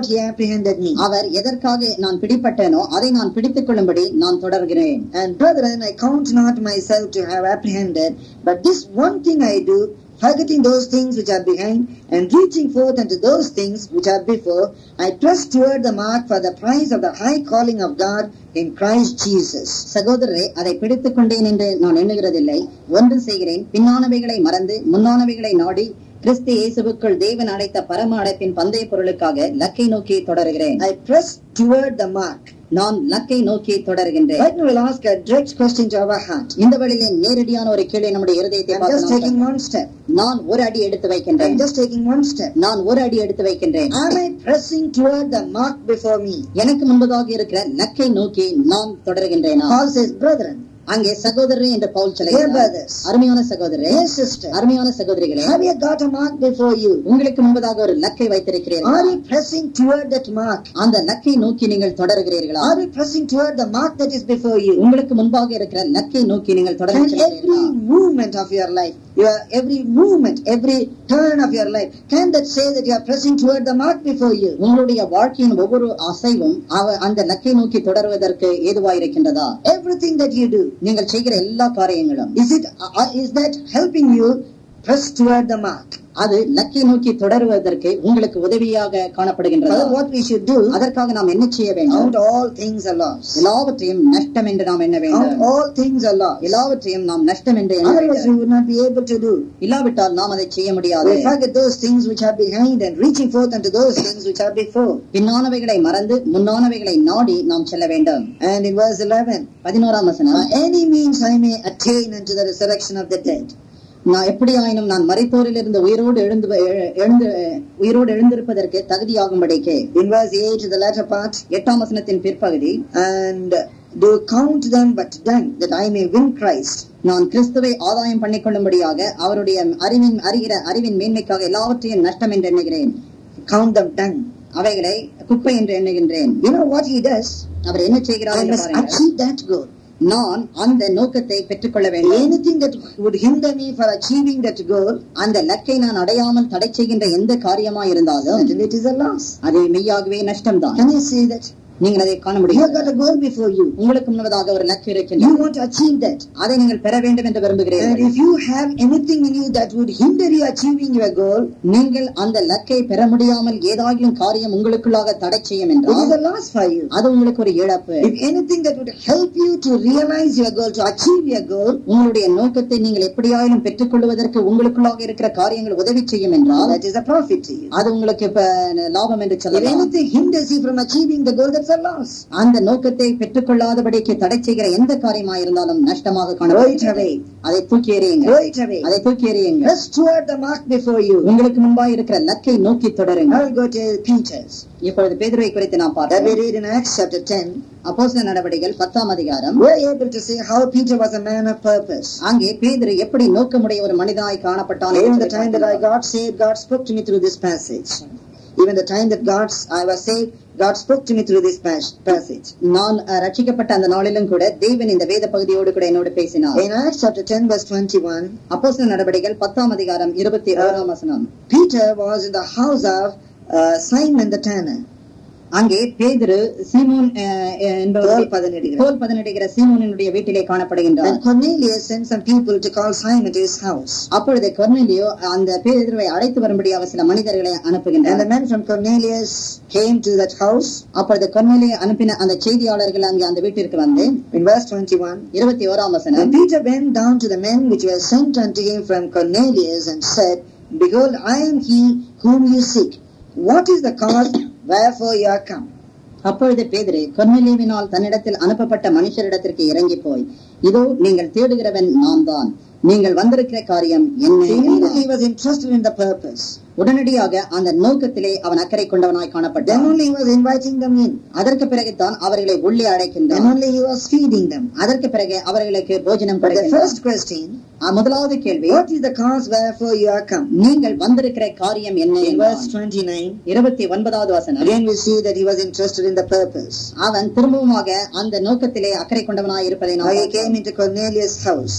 what he apprehended me.
அவர் எதற்காக நான் பிடிப்பட்டேனோ அதை நான் பிடித்துக் கொள்ளும்படி நான் தொடர்கிறேன்
And brethren, I count not myself to have apprehended, but this one thing I do, forgetting those things which are behind, and reaching forth unto those things which are before, I press toward the mark for the prize of the high calling of God in Christ Jesus.
சகோதரரே அதை பிடித்துக் கொண்டேன் என்று நான் எண்ணுகிறதில்லை ஒன்று செய்கிறேன் பின்னானவைகளை மறந்து முன்னானவைகளை நாடி கிறிஸ்து இயேசுவுக்குள் தேவன் அடைத்த பரம அடைப்பின் பந்தய பொருளுக்காக லக்கை நோக்கி தொடர்கிறேன்
I press toward the mark.
நான் லக்கை நோக்கி தொடர்கின்றேன்
Right now we'll ask a direct question to our heart.
இந்த வழியிலே நேரடியான ஒரு கேள்வி நம்முடைய இருதயத்தை
I'm
பார்த்து
just
நாம்
taking one step.
நான் ஒரு அடி எடுத்து வைக்கின்றேன்
I'm just taking one step.
நான் ஒரு அடி எடுத்து வைக்கின்றேன்
Am I pressing toward the mark before me?
எனக்கு முன்பதாக இருக்கிற லக்கை நோக்கி நான் தொடர்கின்றேனா
Paul says, brethren,
அங்கே சகோதரரே என்று பவுல்
Dear
சொல்லுகிறார்
brothers.
அருமையான சகோதரரே
dear sister,
அருமையான சகோதரிகளே
have you got a mark before you?
உங்களுக்கு முன்பதாக ஒரு லக்கை வைத்திருக்கிறீர்கள்
Are you pressing toward that mark?
அந்த லக்கை நோக்கி நீங்கள் தொடர்கிறீர்களா
Are you pressing toward the mark that is before you?
உங்களுக்கு முன்பாக இருக்கிற லக்கை நோக்கி நீங்கள்
And
தொடர்ந்து
every
செல்கிறீர்களா?
movement of your life, your every movement, every turn of your life, can that say that you are pressing toward the mark before you?
உங்களுடைய வாழ்க்கையின் ஒவ்வொரு அசைவும் அவ- அந்த லக்கை நோக்கி தொடர்வதற்கு ஏதுவாயிருக்கின்றதா
Everything that you do,
நீங்கள் செய்கிற எல்லா காரியங்களும்
is it uh, is that helping you press toward the mark?
அது லக்கை நோக்கி தொடருவதற்கு உங்களுக்கு உதவியாக காணப்படுகின்றதா
Father, what we should do,
அதற்காக நாம் என்ன செய்ய வேண்டும்
count all things a loss.
எல்லாவற்றையும் நஷ்டம் என்று நாம் எண்ண
Count
வேண்டும்
all things a loss.
எல்லாவற்றையும் நாம் நஷ்டம் என்று எண்ண
Otherwise,
வேண்டும்
we would not be able to do.
இல்லாவிட்டால் நாம் அதை செய்ய முடியாது
We forget those things which are behind and reaching forth unto those things which are before.
பின்னானவைகளை மறந்து முன்னானவைகளை நாடி நாம் செல்ல வேண்டும்
And in verse 11,
பதினோராம்
by
வசனம்
any means I may attain unto the resurrection of the dead.
நான் எப்படி ஆயினும் நான் மறைத்தோரில் இருந்து உயிரோடு எழுந்து எழு- எழுந்து உயிரோடு எழுந்திருப்பதற்கு தகுதியாகும்படிக்கு
In verse 8, the latter part,
எட்டாம் வசனத்தின் பிற்பகுதி
and do count them but dung that I may win Christ.
நான் கிறிஸ்துவை ஆதாயம் பண்ணிக்கொள்ளும்படியாக அவருடைய அறிவின் அறிகிற அறிவின் மேன்மைக்காக எல்லாவற்றையும் நஷ்டம் என்று எண்ணுகிறேன்
Count them dung.
அவைகளை குப்பை என்று எண்ணுகின்றேன்
You know what he does?
அவர் என்ன செய்கிறார்
I
என்று
must
பாருங்கள்.
achieve that goal.
நான் அந்த நோக்கத்தை பெற்றுக்கொள்ள வேண்டும்
Anything that would hinder me for achieving that goal,
அந்த லக்கை நான் அடையாமல் தடை செய்கின்ற எந்த காரியமா இருந்தாலும்
certainly it is a loss.
அது மெய்யாகவே நஷ்டம்தான்
Can you see that?
நீங்கள் அதை காண
You
முடியும்
have got a goal before you.
உங்களுக்கு முன்னதாக ஒரு லக்கு
You
இருக்கின்றது
want to achieve that.
அதை நீங்கள் பெற வேண்டும் என்று
And
விரும்புகிறீர்கள்
if you have anything in you that would hinder you achieving your goal,
நீங்கள் அந்த லக்கை பெற முடியாமல் ஏதாகிலும் காரியம் உங்களுக்குள்ளாக தடை செய்யும்
it is
என்றால்
a loss for you.
அது உங்களுக்கு ஒரு இழப்பு
If anything that would help you to realize your goal, to achieve your goal,
உங்களுடைய நோக்கத்தை நீங்கள் எப்படியாயிலும் பெற்றுக்கொள்வதற்கு உங்களுக்குள்ளாக இருக்கிற காரியங்கள் உதவி செய்யும் என்றால்
that is a profit to you.
அது உங்களுக்கு இப்ப லாபம் என்று
If
சொல்லலாம்
anything hinders you from achieving the goal, that's a loss.
அந்த நோக்கத்தை பெற்றுக்கொள்ளாதபடிக்கு தடை செய்கிற எந்த காரியமா இருந்தாலும் நஷ்டமாக
Throw it
காணப்படுகிறது
away.
அதை தூக்கி எறியுங்க
Throw it away.
அதை தூக்கி எறியுங்க
Press toward the mark before you.
உங்களுக்கு முன்பாக இருக்கிற லக்கை நோக்கி தொடருங்க
I will go to Peter's.
இப்பொழுது பேதுருவை குறித்து நாம்
That
பார்த்தோம்
we read in Acts chapter 10.
அப்போஸ்தல நடவடிக்கைகள் பத்தாம் அதிகாரம்
We're able to see how Peter was a man of purpose.
அங்கே பேதுரு எப்படி நோக்கமுடைய ஒரு மனிதனாய் காணப்பட்டான்
Even
என்று
the time that I
பார்க்கிறோம்.
got saved, God spoke to me through this passage. Even the time that God's I was saved, God spoke to me through this pas- passage.
நான் அஹ், ரட்சிக்கப்பட்ட அந்த நாளிலும் கூட தேவன் இந்த வேத பகுதியோடு கூட என்னோடு பேசினார்
In Acts chapter 10, verse 21,
அப்போஸ்தல நடவடிக்கைகள் பத்தாம் அதிகாரம் இருபத்தி ஓராம் வசனம்
Peter was in the house of uh, Simon the tanner.
அங்கே பேதுரு சீமோன் அஹ், என்பவர்
தோல் பதனிடுகிறார்.
தோல் பதனிடுகிற சீமோனினுடைய வீட்டிலே காணப்படுகின்றார்
And Cornelius sent some people to call Simon to his house.
அப்பொழுது கொர்நேலியோ அந்த பேதுருவை அழைத்து வரும்படியாக சில மனிதர்களை
And the
அனுப்புகின்றார்
men from Cornelius came to that house.
அப்பொழுது கொர்நேலியோ அனுப்பின அந்த செய்தியாளர்கள் அங்கே அந்த வீட்டிற்கு வந்து
In verse 21,
இருபத்தி ஓராம் வசனம்
And Peter went down to the men which were sent unto him from Cornelius and said, Behold, I am he whom you seek. What is the cause wherefore you are come?
அப்பொழுது பேதுரு கொர்நேலியுவினால் தன்னிடத்தில் அனுப்பப்பட்ட மனுஷரிடத்திற்கு இறங்கி போய் இதோ நீங்கள் தேடுகிறவன் நான் தான் நீங்கள் வந்திருக்கிற காரியம் என்ன
So
என்றார்.
immediately he was interested in the purpose.
உடனடியாக அந்த நோக்கத்திலே அவன் அக்கறை கொண்டவனாய்
Then
காணப்பட்டான்
only he was inviting them in.
அதற்கு பிறகுதான் அவர்களை உள்ளே
Then
அழைக்கின்றான்
only he was feeding them.
அதற்கு பிறகு அவர்களுக்கு போஜனம்
But the
கொடுக்கின்றான்
first question,
ஆ, முதலாவது கேள்வி
what is the cause wherefore you are come?
நீங்கள் வந்திருக்கிற காரியம் என்ன
In verse
என்றான்.
29,
இருபத்தி ஒன்பதாவது வசனம்
again we see that he was interested in the purpose.
அவன் திரும்பவுமாக அந்த நோக்கத்திலே அக்கறை கொண்டவனாய் இருப்பதை
Now
நாம்
he
பார்க்கிறோம்.
came into Cornelius' house.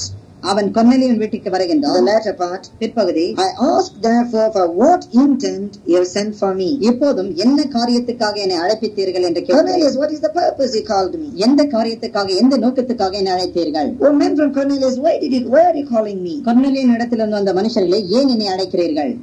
அவன் கொன்னலியின் வீட்டுக்கு
the
வருகின்றான்
latter part.
பிற்பகுதி
I ask therefore for what intent you have sent for me.
இப்போதும் என்ன காரியத்துக்காக என்னை அழைப்பித்தீர்கள் என்று கேட்கிறேன்
Cornelius, what is the purpose you called me?
எந்த காரியத்துக்காக எந்த நோக்கத்துக்காக என்னை அழைத்தீர்கள்
Oh, men from Cornelius, why did you, why are you calling me?
கொர்நேலியின் இடத்திலிருந்து வந்த மனுஷர்களே ஏன் என்னை அழைக்கிறீர்கள்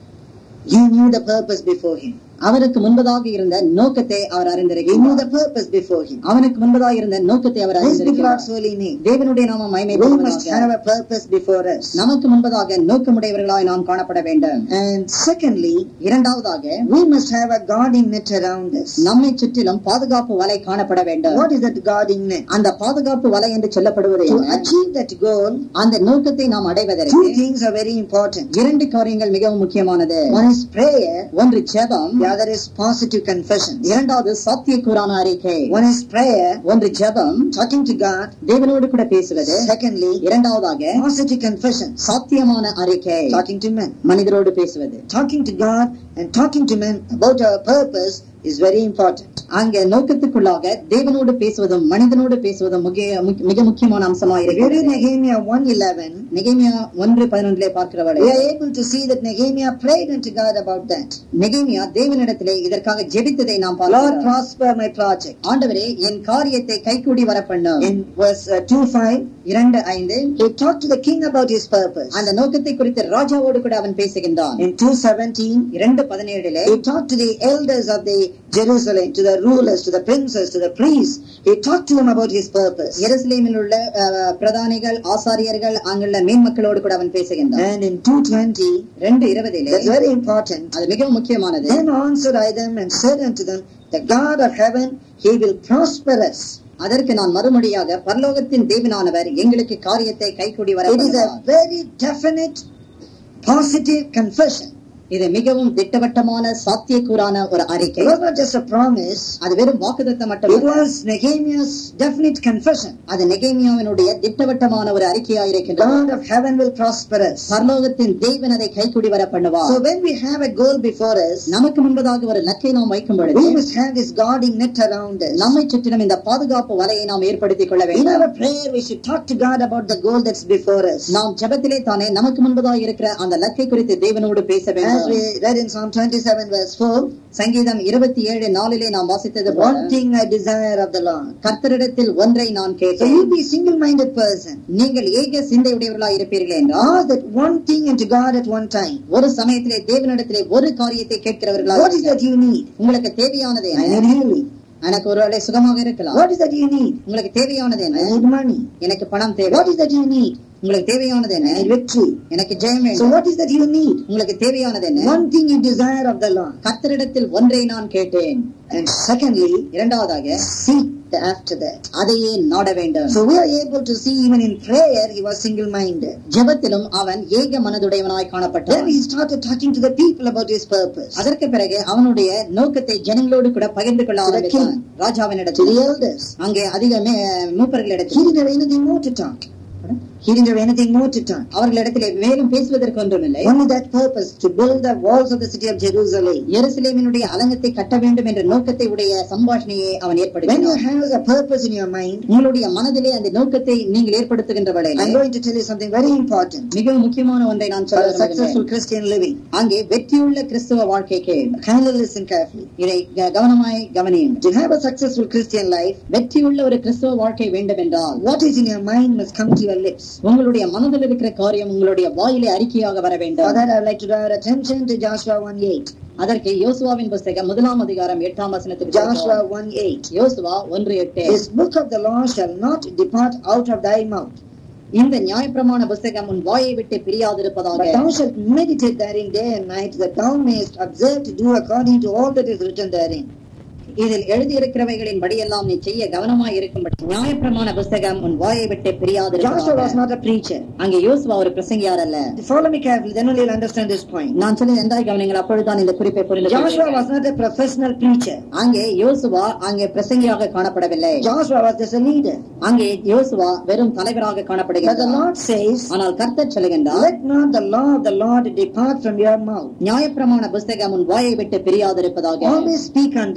You knew the purpose before him.
அவருக்கு முன்பதாக இருந்த நோக்கத்தை அவர்
You knew
அறிந்திருக்கிறார்
the purpose before him.
அவனுக்கு முன்பதாக இருந்த நோக்கத்தை அவர்
This be
அறிந்திருக்கிறார்
God's holy name.
தேவனுடைய நாம
We must
மகிமைப்படுவதாக
have a purpose before us.
நமக்கு முன்பதாக நோக்கமுடையவர்களாய் நாம் காணப்பட வேண்டும்
And secondly,
இரண்டாவதாக
we must have a guarding net around us.
நம்மை சுற்றிலும் பாதுகாப்பு வலை காணப்பட வேண்டும்
What is that guarding net?
அந்த பாதுகாப்பு வலை என்று சொல்லப்படுவது
To
என்ன?
achieve that goal,
அந்த நோக்கத்தை நாம் அடைவதற்கு
two things are very important.
இரண்டு காரியங்கள் மிகவும் முக்கியமானது
One is prayer,
ஒன்று ஜெபம்
the other is positive confession.
இரண்டாவது சாத்தியக்கூறான அறிக்கை
One is prayer,
ஒன்று ஜெபம்
talking to God.
தேவனோடு கூட பேசுவது
Secondly,
இரண்டாவதாக
positive confession,
சாத்தியமான அறிக்கை
talking to men.
மனிதரோடு பேசுவது
Talking to God and talking to men about our purpose is very important.
அங்க நோக்கத்துக்குள்ளாக தேவனோடு பேசுவதும் மனிதனோடு பேசுவதும் முக்கிய- முக்கிய- மிக முக்கியமான அம்சமாக
If you read
இருக்கிறது
Nehemiah 1.11,
நெகேமியா ஒன்று பதினொன்றிலே பார்க்கிறவளே
we are able to see that Nehemiah prayed unto God about that.
நெகேமியா தேவனிடத்திலே இதற்காக ஜெபித்ததை நாம்
Lord,
பார்க்கிறோம்
prosper my project.
ஆண்டவரே என் காரியத்தை கைகூடி வர பண்ணும்
In verse uh, 2.5,
இரண்டு ஐந்து
he talked to the king about his purpose.
அந்த நோக்கத்தை குறித்து ராஜாவோடு கூட அவன் பேசுகின்றான்
In 2.17,
இரண்டு பதினேழிலே
he talked to the elders of the Jerusalem, to the rulers, to the princes, to the priests. He talked to them about his purpose.
எருசலேமில் உள்ள அஹ், பிரதானிகள் ஆசாரியர்கள் அங்குள்ள மேன்மக்களோடு கூட அவன் பேசுகின்றான்
And in 2.20,
ரெண்டு இருபதிலே
that's very important.
அது மிகவும் முக்கியமானது
Then answered I them and said unto them, The God of heaven, he will prosper us.
அதற்கு நான் மறுமொழியாக பரலோகத்தின் தேவனானவர் எங்களுக்கு காரியத்தை கைகூடி வர
It is
பண்ணுவார்.
a very definite, positive confession.
இது மிகவும் திட்டவட்டமான சாத்தியக்கூறான ஒரு
It
அறிக்கை
was not just a promise,
அது வெறும் வாக்குத்தத்தம்
it
மட்டுமல்ல
was Nehemiah's definite confession.
அது நெகேமியாவினுடைய திட்டவட்டமான ஒரு அறிக்கையாயிருக்கின்றது
God of heaven will prosper us.
பரலோகத்தின் தேவன் அதை கைக்கூடி வர பண்ணுவார்
So when we have a goal before us,
நமக்கு முன்பதாக ஒரு லக்கை நாம் வைக்கும் பொழுது
we must have this guarding net around us.
நம்மை சுற்றிலும் இந்த பாதுகாப்பு வலையை நாம் ஏற்படுத்திக் கொள்ள
In
வேண்டும்
our prayer, we should talk to God about the goal that's before us.
நாம் ஜெபத்திலே தானே நமக்கு முன்பதாக இருக்கிற அந்த லக்கை குறித்து தேவனோடு பேச
As
வேண்டும்
we read in Psalm 27 verse 4,
சங்கீதம் இருபத்தி ஏழு நாளிலே நாம் வாசித்தது போல
one thing I desire of the Lord.
கர்த்தரிடத்தில் ஒன்றை நான்
So
கேட்டேன்
you be single-minded person.
நீங்கள் ஏக சிந்தையுடையவர்களாய் இருப்பீர்கள் என்றால்
Ask that one thing unto God at one time.
ஒரு சமயத்திலே தேவனிடத்திலே ஒரு காரியத்தை கேட்கிறவர்களாக
What is that you need?
உங்களுக்கு தேவையானது
I
என்ன
need healing.
எனக்கு ஒரு வேளை சுகமாக இருக்கலாம்
What is that you need?
உங்களுக்கு தேவையானது
I
என்ன
need money.
எனக்கு பணம் தேவை
What is that you need?
உங்களுக்கு தேவையானது
I
என்ன
need victory.
எனக்கு ஜெயம்
So
வேண்டும்
what is that you need?
உங்களுக்கு தேவையானது என்ன
One thing you desire of the Lord.
கர்த்தரிடத்தில் ஒன்றை நான் கேட்டேன்
And secondly,
இரண்டாவதாக
seek the after that.
அதையே நாட வேண்டும்
So we are able to see even in prayer, he was single-minded.
ஜெபத்திலும் அவன் ஏக மனதுடையவனாய்
Then
காணப்பட்டான்
he started talking to the people about his purpose.
அதற்கு பிறகு அவனுடைய நோக்கத்தை ஜனங்களோடு கூட பகிர்ந்து கொள்ள
To the
ஆரம்பித்தான்
king. To
ராஜாவினிடத்தில்
the elders.
அங்கே அதிக மே-
He
மூப்பர்களிடத்தில்
didn't have anything more to talk. He didn't have anything more to talk.
அவர்களிடத்திலே மேலும் பேசுவதற்கு ஒன்றுமில்லை
Only that purpose to build the walls of the city of Jerusalem.
எருசலேமினுடைய அலங்கத்தை கட்ட வேண்டும் என்ற நோக்கத்தை உடைய சம்பாஷணையை அவன்
When you
ஏற்படுத்தினான்
have a purpose in your mind,
உங்களுடைய மனதிலே அந்த நோக்கத்தை நீங்கள் ஏற்படுத்துகின்ற
I'm
வேளையிலே
going to tell you something very important
மிகவும் முக்கியமான ஒன்றை நான்
for
சொல்ல
a
விரும்புகிறேன்.
successful Christian living.
அங்கே வெற்றியுள்ள கிறிஸ்துவ வாழ்க்கைக்கு
Kindly listen carefully.
இதை க- கவனமாய் கவனியுங்கள்
To have a successful Christian life,
வெற்றியுள்ள ஒரு கிறிஸ்துவ வாழ்க்கை வேண்டும் என்றால்
what is in your mind must come to your lips.
உங்களுடைய மனதில் இருக்கிற காரியம் உங்களுடைய வாயிலே அறிக்கையாக வர
For
வேண்டும்
that, I would like to draw your attention to Joshua 1.8.
அதற்கு யோசுவாவின் புஸ்தகம் முதலாம் அதிகாரம் எட்டாம் வசனத்துக்கு
Joshua
திரும்புவோம்.
1.8.
யோசுவா ஒன்று எட்டு
This book of the law shall not depart out of thy mouth,
இந்த நியாயப்பிரமாண புஸ்தகம் உன் வாயை விட்டு
but
பிரியாதிருப்பதாக
thou shalt meditate therein day and night, that thou mayest observe to do according to all that is written therein.
இதில் எழுதியிருக்கிறவைகளின் படியெல்லாம் நீ செய்ய கவனமாய் இருக்கும்படி நியாயப்பிரமாண புஸ்தகம் உன் வாயை விட்டு
Joshua was
பிரியாதிருப்பதாக
not a preacher.
அங்கே யோசுவா ஒரு பிரசங்கியார் அல்ல
Follow me carefully, then only you'll understand this point.
நான் சொல்ல நன்றாய் கவனிங்கள் அப்பொழுதுதான் இந்த குறிப்பை புரிந்து
Joshua
கொள்வீர்கள்.
was not a professional preacher.
அங்கே யோசுவா அங்கே பிரசங்கியாக காணப்படவில்லை
Joshua was just a leader.
அங்கே யோசுவா வெறும் தலைவராக
But the
காணப்படுகிறார்
Lord says,
ஆனால் கர்த்தர் சொல்லுகின்றார்
Let not the law of the Lord depart from your mouth.
நியாயப்பிரமாண புஸ்தகம் உன் வாயை விட்டு பிரியாதிருப்பதாக
Always speak on that.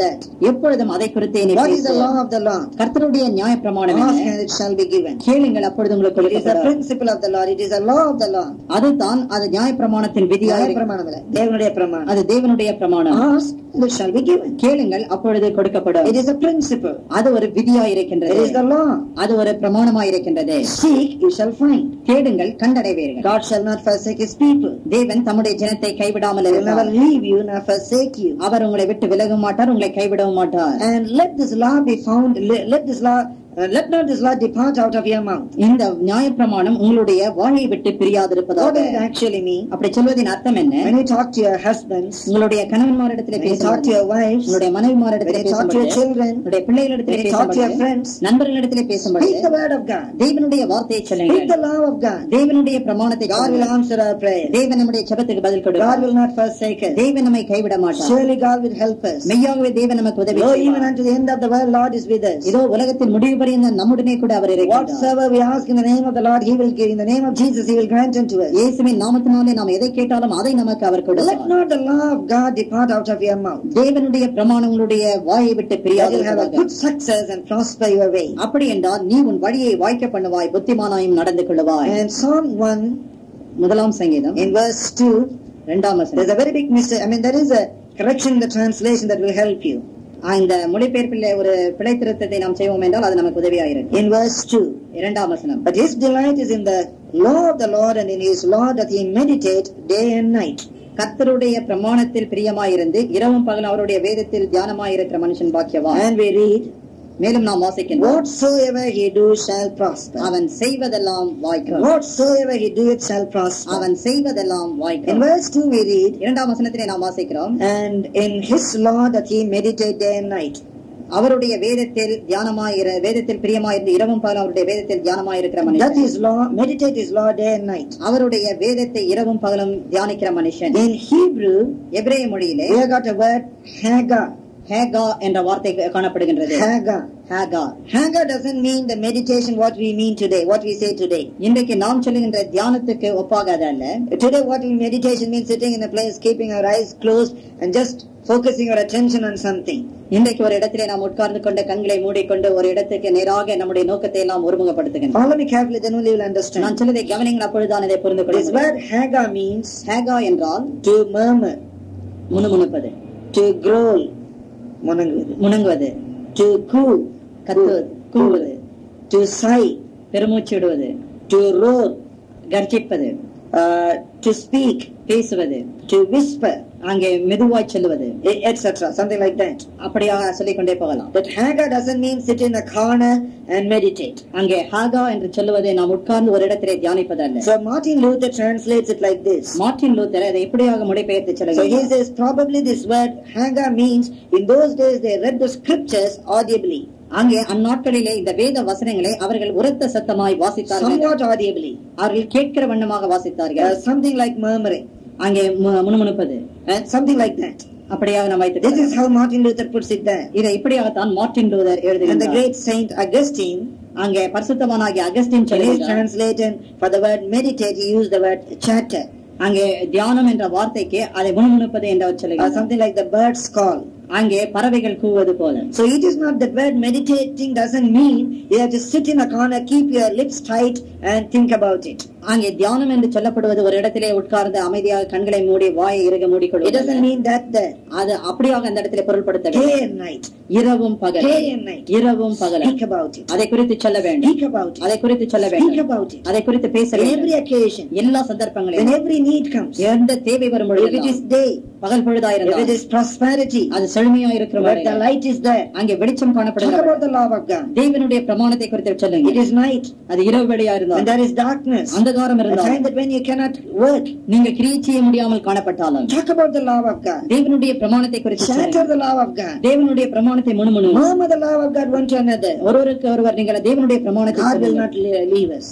எப்பொழுதும் அதை குறித்தே நீ
What is the
பேசு.
law of the Lord?
கர்த்தருடைய நியாய பிரமாணம்
Ask
என்ன
and it shall be given.
கேளுங்கள் அப்பொழுது உங்களுக்கு
It is the
கொடுக்கப்படும்
principle of the Lord. It is the law of the Lord.
அதுதான் அது நியாய பிரமாணத்தின் விதியாக
நியாய
இருக்கு.
பிரமாணம் இல்ல, தேவனுடைய பிரமாணம்.
அது தேவனுடைய பிரமாணம்
Ask and it shall be given.
கேளுங்கள் அப்பொழுது கொடுக்கப்படும்
It is a principle.
அது ஒரு விதியா
It
இருக்கின்றது
is the law.
அது ஒரு பிரமாணமா இருக்கின்றது
Seek, you shall find.
தேடுங்கள் கண்டடைவீர்கள்
God shall not forsake his people.
தேவன் தம்முடைய ஜனத்தை கைவிடாமல்
He will never
இருந்தார்
leave you nor forsake you.
அவர் உங்களை விட்டு விலக மாட்டார் உங்களை கைவிடவும் மாட்டார்
And let this law be found, let let this law, uh, let not this law depart out of your mouth.
இந்த நியாயப்பிரமாணம் உங்களுடைய வாயை விட்டு
What
பிரியாதிருப்பதாக
does it actually mean?
அப்படி சொல்வதின் அர்த்தம் என்ன
When you talk to your husbands,
உங்களுடைய கணவன்மாரிடத்திலே
when you talk to
பேசும்போது
your wives,
உங்களுடைய மனைவிமாரிடத்திலே
when you talk to your
பேசும்போது
children,
உங்களுடைய பிள்ளைகளிடத்திலே
when you talk to your
பேசும்போது
friends,
நண்பர்களிடத்திலே பேசும்போது
speak the word of God.
தேவனுடைய வார்த்தையை
Speak
சொல்லுங்கள்
the law of God.
தேவனுடைய பிரமாணத்தை
God will
சொல்லுங்கள்.
answer our prayers.
தேவன் நம்முடைய ஜெபத்துக்கு பதில்
God
கொடுப்பார்
will not forsake us.
தேவன் நம்மை கைவிட மாட்டார்
Surely God will help us.
மெய்யாகவே தேவன் நமக்கு உதவி
Though even
செய்வார்.
unto the end of the world, Lord is with us.
இதோ உலகத்தின் முடிவு பரியந்த நம்முடனே கூட அவர் இருக்கிறார்
Whatsoever we ask in the name of the Lord, He will give. In the name of Jesus, He will grant unto us.
இயேசுவின் நாமத்தினாலே நாம் எதை கேட்டாலும் அதை நமக்கு அவர்
Let
கொடுப்பார்
not the law of God depart out of your mouth.
தேவனுடைய பிரமாணம் உங்களுடைய வாயை விட்டு
That you'll have a
பிரியாது
good success and prosper your way.
அப்படி என்றால் நீ உன் வழியை வாய்க்க பண்ணுவாய் புத்திமானாயும் நடந்து கொள்ளுவாய்
And Psalm 1
முதலாம் சங்கீதம்
in verse 2,
இரண்டாம்
there's
வசனம்
a very big mistake. I mean, there is a correction in the translation that will help you.
ஆ, இந்த மொழிபெயர்ப்பில் ஒரு பிழை திருத்தத்தை நாம் செய்வோம் என்றால் அது நமக்கு உதவியாயிருக்கு
In verse 2,
இரண்டாம் வசனம்
But his delight is in the law of the Lord, and in his law doth he meditate day and night.
கர்த்தருடைய பிரமாணத்தில் பிரியமாயிருந்து இரவும் பகலும் அவருடைய வேதத்தில் தியானமாயிருக்கிற மனுஷன் பாக்கியவான்
And we read,
மேலும் நாம் வாசிக்கின்றோம்
Whatsoever he do shall prosper.
அவன் செய்வதெல்லாம் வாய்க்கும்
Whatsoever he doeth shall prosper.
அவன் செய்வதெல்லாம்
In
வாய்க்கும்
verse 2 we read,
இரண்டாம் வசனத்திலே நாம் வாசிக்கிறோம்
And in his law doth he meditate day and night.
அவருடைய வேதத்தில் தியானமாயிர வேதத்தில் பிரியமாயிருந்து இரவும் பகலும் அவருடைய வேதத்தில் தியானமாயிருக்கிற
That
மனுஷன்
is law, meditate his law day and night.
அவருடைய வேதத்தை இரவும் பகலும் தியானிக்கிற மனுஷன்
In Hebrew,
எபிரேய மொழியிலே
we have got a word Hagar.
ஹேகா என்ற வார்த்தை காணப்படுகின்றது
Hagar.
ஹேகா
Hagar doesn't mean the meditation what we mean today, what we say today.
இன்றைக்கு நாம் சொல்லுகின்ற தியானத்துக்கு ஒப்பாகாத அல்ல
Today, what we meditation means sitting in a place, keeping our eyes closed, and just focusing our attention on something.
இன்றைக்கு ஒரு இடத்திலே நாம் உட்கார்ந்து கொண்டு கண்களை மூடிக்கொண்டு ஒரு இடத்துக்கு நேராக நம்முடைய நோக்கத்தை எல்லாம் ஒருமுகப்படுத்துகின்றோம்
Follow me carefully, then only you will understand.
நான் சொல்வதை கவனிங்கள் அப்பொழுதுதான் இதை புரிந்து கொள்ள
This
முடியும்.
word Hagar means
ஹேகா என்றால்
to murmur,
முணுமுணுப்பது
to growl, முணங்குவது,
முணங்குவது
to coo,
கத்துவது கூவுவது
to sigh,
பெருமூச்சு விடுவது
to roar,
கர்ஜிப்பது
uh, to speak,
பேசுவது
to whisper,
அங்கே மெதுவாய் சொல்லுவது
e- etc. Something like that.
அப்படியாக சொல்லிக்கொண்டே போகலாம்
But Hagar doesn't mean sit in a corner and meditate.
அங்கே ஹாகா என்று சொல்லுவதை நாம் உட்கார்ந்து ஒரு இடத்திலே தியானிப்பதல்ல
So Martin Luther translates it like this.
Martin Luther அதை இப்படியாக மொழிபெயர்த்து
So he
சொல்லுகிறார்
says probably this word Hagar means in those days they read the scriptures audibly,
அங்கே அந்நாட்களிலே இந்த வேத வசனங்களை அவர்கள் உரத்த சத்தமாய் வாசித்தார்கள்
somewhat audibly,
அவர்கள் கேட்கிற வண்ணமாக
uh,
வாசித்தார்கள்
something like murmuring,
அங்கே மு- முணுமுணுப்பது
and something like that.
அப்படியாக நாம்
This is
வைத்து
how Martin Luther puts it there.
இதை இப்படியாகத்தான் மார்ட்டின் லூதர்
And the
எழுதுகிறார்
great Saint Augustine,
அங்கே பரிசுத்தவானாகிய அகஸ்டின்
when he
சொல்லுகிறார்
translated for the word meditate, he used the word chatter,
அங்கே தியானம் என்ற வார்த்தைக்கு அதை முணுமுணுப்பது என்று அவர்
or
சொல்லுகிறார்
something like the bird's call.
அங்கே பறவைகள் கூவது போல
So it is not that word meditating doesn't mean you have to sit in a corner, keep your lips tight, and think about it.
அங்கே தியானம் என்று சொல்லப்படுவது ஒரு இடத்திலே உட்கார்ந்து அமைதியாக கண்களை மூடி வாயை இறுக
It doesn't
மூடிக்கொள்வது
mean that there.
அது அப்படியாக அந்த இடத்திலே பொருள்படுத்த
Day
வேண்டும்
and night.
இரவும் பகல்
Day and night.
இரவும் பகல்
Speak about it.
அதை குறித்து சொல்ல வேண்டும்
Speak about it.
அதை குறித்து சொல்ல
Speak
வேண்டும்
about it.
அதை குறித்து பேச
On
வேண்டும்
every occasion,
எல்லா
when
சந்தர்ப்பங்களிலும்
every need comes,
எந்த தேவை வரும்
if it
பொழுது
is day,
பகல்
if it
பொழுதாயிருந்தால்
is prosperity,
அது செழுமையா இருக்கிற
where the
வேளையில்
light is there,
அங்கே வெளிச்சம்
talk
காணப்படுகிற
about the law of God.
தேவனுடைய பிரமாணத்தை குறித்து சொல்லுங்க
It is night,
அது இரவு வேளையா
when
இருந்தால்
there is darkness,
அந்தகாரம்
a time
இருந்தால்
that when you cannot work,
நீங்க கிரியை செய்ய முடியாமல் காணப்பட்டாலும்
talk about the law of God.
தேவனுடைய பிரமாணத்தை குறித்து
Shatter
சொல்லுங்க.
the law of God.
தேவனுடைய பிரமாணத்தை முணுமுணு
Murmur the law of God one to another.
ஒருவருக்கு ஒருவர் நீங்கள் தேவனுடைய பிரமாணத்தை
God will
சொல்லுங்கள்.
not le- leave us.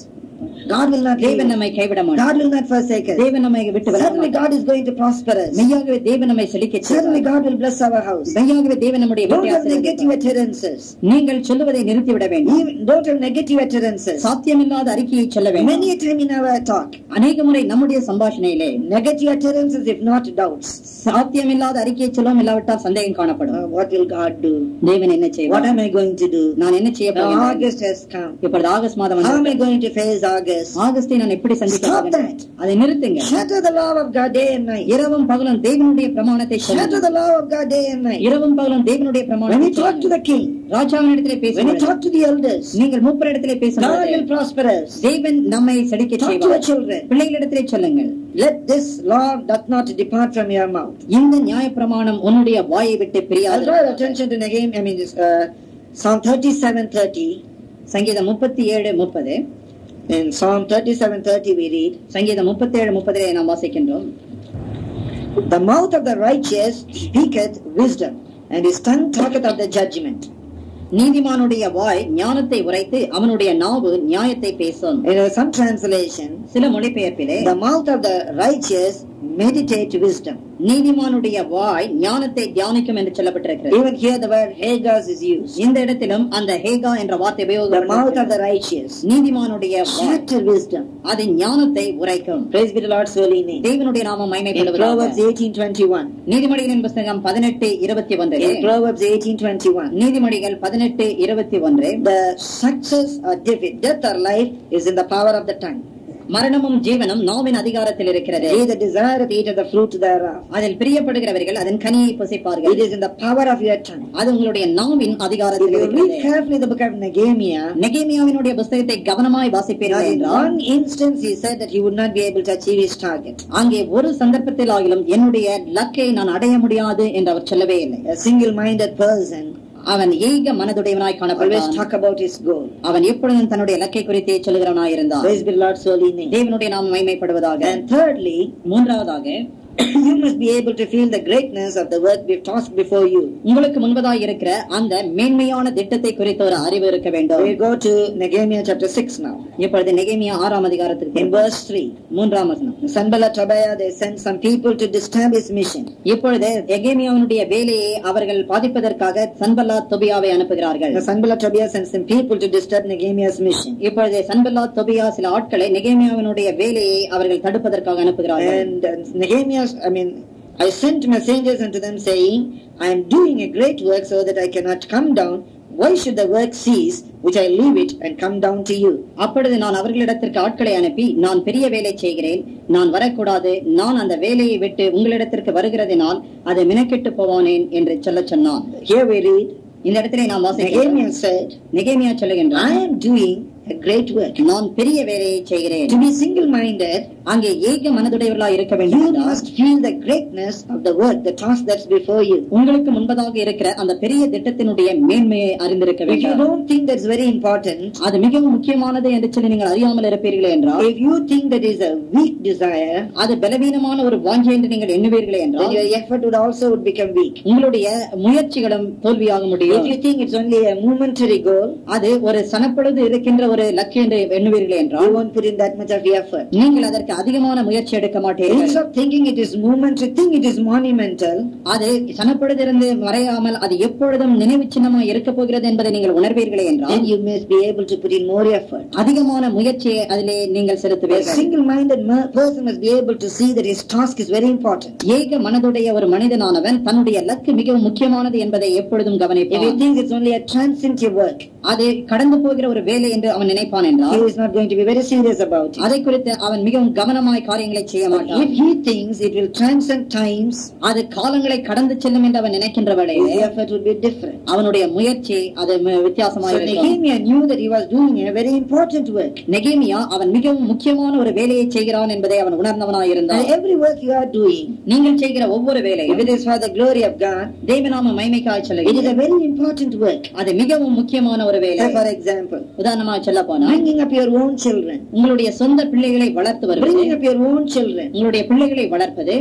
God will not leave
தேவன்
us.
நம்மை கைவிட மாட்டார்
God will not forsake us.
தேவன் நம்மை விட்டு விலக
Certainly
மாட்டார்.
God is going to prosper us.
மெய்யாகவே தேவன் நம்மை செழிக்க
Certainly God will bless our house.
மெய்யாகவே தேவன் நம்முடைய
Don't
வீட்டை
have negative
ஆசீர்வதிப்பார்.
utterances.
நீங்கள் சொல்லுவதை நிறுத்திவிட வேண்டும்
Even, don't have negative utterances.
சாத்தியமில்லாத அறிக்கையை சொல்ல வேண்டும்
Many a time in our talk,
அநேக முறை நம்முடைய சம்பாஷணையிலே
negative utterances, if not doubts.
சாத்தியமில்லாத அறிக்கையை சொல்லும் இல்லாவிட்டால் சந்தேகம் காணப்படும்
Uh, what will God do?
தேவன் என்ன
What
செய்வார்
am I going to do?
நான் என்ன செய்ய
Now
போகிறேன்
August has come.
இப்பொழுது ஆகஸ்ட் மாதம்
How am I
வந்து
going to face August?
ஆகஸ்டை நான் எப்படி சந்திக்க
Stop
வேண்டும்?
that.
அதை நிறுத்துங்க
Shatter the law of God day and night.
இரவும் பகலும் தேவனுடைய பிரமாணத்தை
Shatter
சொல்லுங்கள்.
the law of God day and night.
இரவும் பகலும் தேவனுடைய
When
பிரமாணத்தை
you talk to
சொல்லுங்கள்.
the king,
ராஜாவினிடத்திலே
when you
பேசுங்கள்
talk to the elders,
நீங்கள் மூப்பரிடத்திலே
God
பேசுங்கள்
will prosper us.
தேவன் நம்மை செடிக்க
Talk to the
செய்வார்
children.
பிள்ளைகளிடத்திலே சொல்லுங்கள்
Let this law doth not depart from your mouth.
இந்த நியாயப்பிரமாணம் உன்னுடைய வாயை விட்டு
I'll
பிரியாது
draw your attention to again, I mean, this, uh, Psalm 37:30.
சங்கீதம் முப்பத்தி ஏழு முப்பது
In Psalm 37:30 we read,
சங்கீதம் முப்பத்தி ஏழு முப்பதிலே நாம் வாசிக்கின்றோம்
The mouth of the righteous speaketh wisdom, and his tongue talketh of the judgment.
நீதிமானுடைய வாய் ஞானத்தை உரைத்து அவனுடைய நாவு நியாயத்தை பேசும்
In uh, some translation,
சில மொழிபெயர்ப்பிலே
the mouth of the righteous meditate wisdom.
நீதிமானுடைய வாய் ஞானத்தை தியானிக்கும் என்று சொல்லப்பட்டிருக்கிறது
Even here the word Hagas is used.
இந்த இடத்திலும் அந்த ஹேகா என்ற வார்த்தை
The mouth of
உபயோகப்பட்டிருக்கிறது.
the righteous.
நீதிமானுடைய வாய்
Shatter wisdom.
அது ஞானத்தை உரைக்கும்
Praise be the Lord's holy name.
தேவனுடைய நாமம்
In
மைமைப்படுவதாக
Proverbs 18:21.
நீதிமொழிகளின் புஸ்தகம் பதினெட்டு இருபத்தி ஒன்று
In Proverbs 18:21.
நீதிமொழிகள் பதினெட்டு இருபத்தி ஒன்று
The success or defeat, death or life is in the power of the tongue.
மரணமும் ஜீவனும் நாவின் அதிகாரத்தில் இருக்கிறது
They that desire to eat of the fruit thereof.
அதில் பிரியப்படுகிறவர்கள் அதன் கனியை
It
புசிப்பார்கள்
is in the power of your tongue.
அது உங்களுடைய நாவின்
If
அதிகாரத்தில்
you read
இருக்கிறது
carefully the book of Nehemiah,
நெகேமியாவினுடைய புஸ்தகத்தை கவனமாய்
now
வாசிப்பீர்கள்
in
என்றால்
one instance he said that he would not be able to achieve his target.
அங்கே ஒரு சந்தர்ப்பத்தில் ஆகிலும் என்னுடைய லக்கை நான் அடைய முடியாது என்று அவர் சொல்லவே இல்லை
A single-minded person
அவன் ஏக மனதுடையவனாய்
always
காணப்பட்டான்
talk about his goal.
அவன் எப்பொழுதும் தன்னுடைய லக்கை குறித்தே சொல்லுகிறவனாய் இருந்தான்
Praise be the Lord's holy name.
தேவனுடைய நாம் மைமைப்படுவதாக
And thirdly,
மூன்றாவதாக
you must be able to feel the greatness of the work we've tossed before you.
உங்களுக்கு முன்பதாய் இருக்கிற அந்த மேன்மையான திட்டத்தை குறித்த ஒரு அறிவு இருக்க வேண்டும்
We go to Nehemiah chapter 6 now.
இப்பொழுது நெகேமியா ஆறாம் அதிகாரத்திற்கு
In verse 3,
மூன்றாம் வசனம்
Sanballat Tobiah, they sent some people to disturb his mission.
இப்பொழுது எகேமியாவினுடைய வேலையை அவர்கள் பாதிப்பதற்காக சன்பல்லா தொபியாவை அனுப்புகிறார்கள்
Now, Sanballat Tobiah sent some people to disturb Nehemiah's mission.
இப்பொழுது சன்பல்லா தொபியா சில ஆட்களை நெகேமியாவினுடைய வேலையை அவர்கள் தடுப்பதற்காக அனுப்புகிறார்கள்
And uh, Nehemiah, I mean, I sent messengers unto them saying, I am doing a great work so that I cannot come down. Why should the work cease, which I leave it and come down to you?
அப்பொழுது நான் அவர்களிடத்திற்கு ஆட்களை அனுப்பி நான் பெரிய வேலை செய்கிறேன் நான் வரக்கூடாது நான் அந்த வேலையை விட்டு உங்களிடத்திற்கு வருகிறதினால் அதை மினக்கெட்டு போவானேன் என்று சொல்லச் சொன்னான்
Here we read,
இந்த இடத்திலே நாம் வாசிக்கிறோம்
Nehemiah said,
நெகேமியா சொல்லுகின்றான்
I am doing a great work.
நான் பெரிய வேலையை செய்கிறேன்
To be single-minded,
அங்கே ஏக மனதுடையவர்களா இருக்க வேண்டும்
you
என்றால்
must feel the greatness of the work, the task that's before you.
உங்களுக்கு முன்பதாக இருக்கிற அந்த பெரிய திட்டத்தினுடைய மேன்மையை அறிந்திருக்க
If you
வேண்டும்
don't think that's very important,
அது மிகவும் முக்கியமானது என்று சொல்லி நீங்கள் அறியாமல் இருப்பீர்களே என்றால்
if you think that is a weak desire,
அது பலவீனமான ஒரு வாஞ்சி என்று நீங்கள் எண்ணுவீர்களே
then
என்றால்
your effort would also would become weak.
உங்களுடைய முயற்சிகளும் தோல்வியாக முடியும்
If you think it's only a momentary goal,
அது ஒரு சனப்பொழுது இருக்கின்ற ஒரு லக்கு என்று எண்ணுவீர்களே
you
என்றால்
won't put in that much of effort.
நீங்கள் அதற்கு அதிகமான முயற்சி எடுக்க மாட்டீர்கள்
Instead of thinking it is momentary, think it is monumental.
அது சனப்பொழுது இருந்து மறையாமல் அது எப்பொழுதும் நினைவு சின்னமா இருக்க போகிறது என்பதை நீங்கள் உணர்வீர்களே என்றால்
Then you must be able to put in more effort.
அதிகமான முயற்சியை அதிலே நீங்கள்
A
செலுத்துவீர்கள்
single-minded ma- person must be able to see that his task is very important.
ஏக மனதுடைய ஒரு மனிதனானவன் தன்னுடைய லக்கு மிகவும் முக்கியமானது என்பதை எப்பொழுதும்
If you
கவனிப்பான்
think it's only a transient work,
அது கடந்து போகிற ஒரு வேலை என்று அவன் நினைப்பான் என்றால்
he is not going to be very serious about it.
அதை குறித்து அவன் மிகவும் கவனமாய் காரியங்களை செய்ய
But
மாட்டான்
if he thinks it will transcend times,
அது காலங்களை கடந்து செல்லும் என்று அவன் நினைக்கின்ற
his
வேளையிலே
effort would be different.
அவனுடைய முயற்சி அது ம-
So
வித்தியாசமாக இருக்கும்
Nehemiah knew that he was doing a very important work.
நெகேமியா அவன் மிகவும் முக்கியமான ஒரு வேலையை செய்கிறான் என்பதை அவன் உணர்ந்தவனாய் இருந்தான்
And every work you are doing,
நீங்கள் செய்கிற ஒவ்வொரு
if
வேலையும்
it is for the glory of God,
தேவநாம மைமைக்காய்
it is
சொல்லுகிறது
a very important work.
அது மிகவும் முக்கியமான ஒரு வேலை
Say, for example,
உதாரணமாக சொல்ல போனா
bringing up your own children,
உங்களுடைய சொந்த பிள்ளைகளை வளர்த்து வருவது
bringing up your own children.
உங்களுடைய பிள்ளைகளை வளர்ப்பது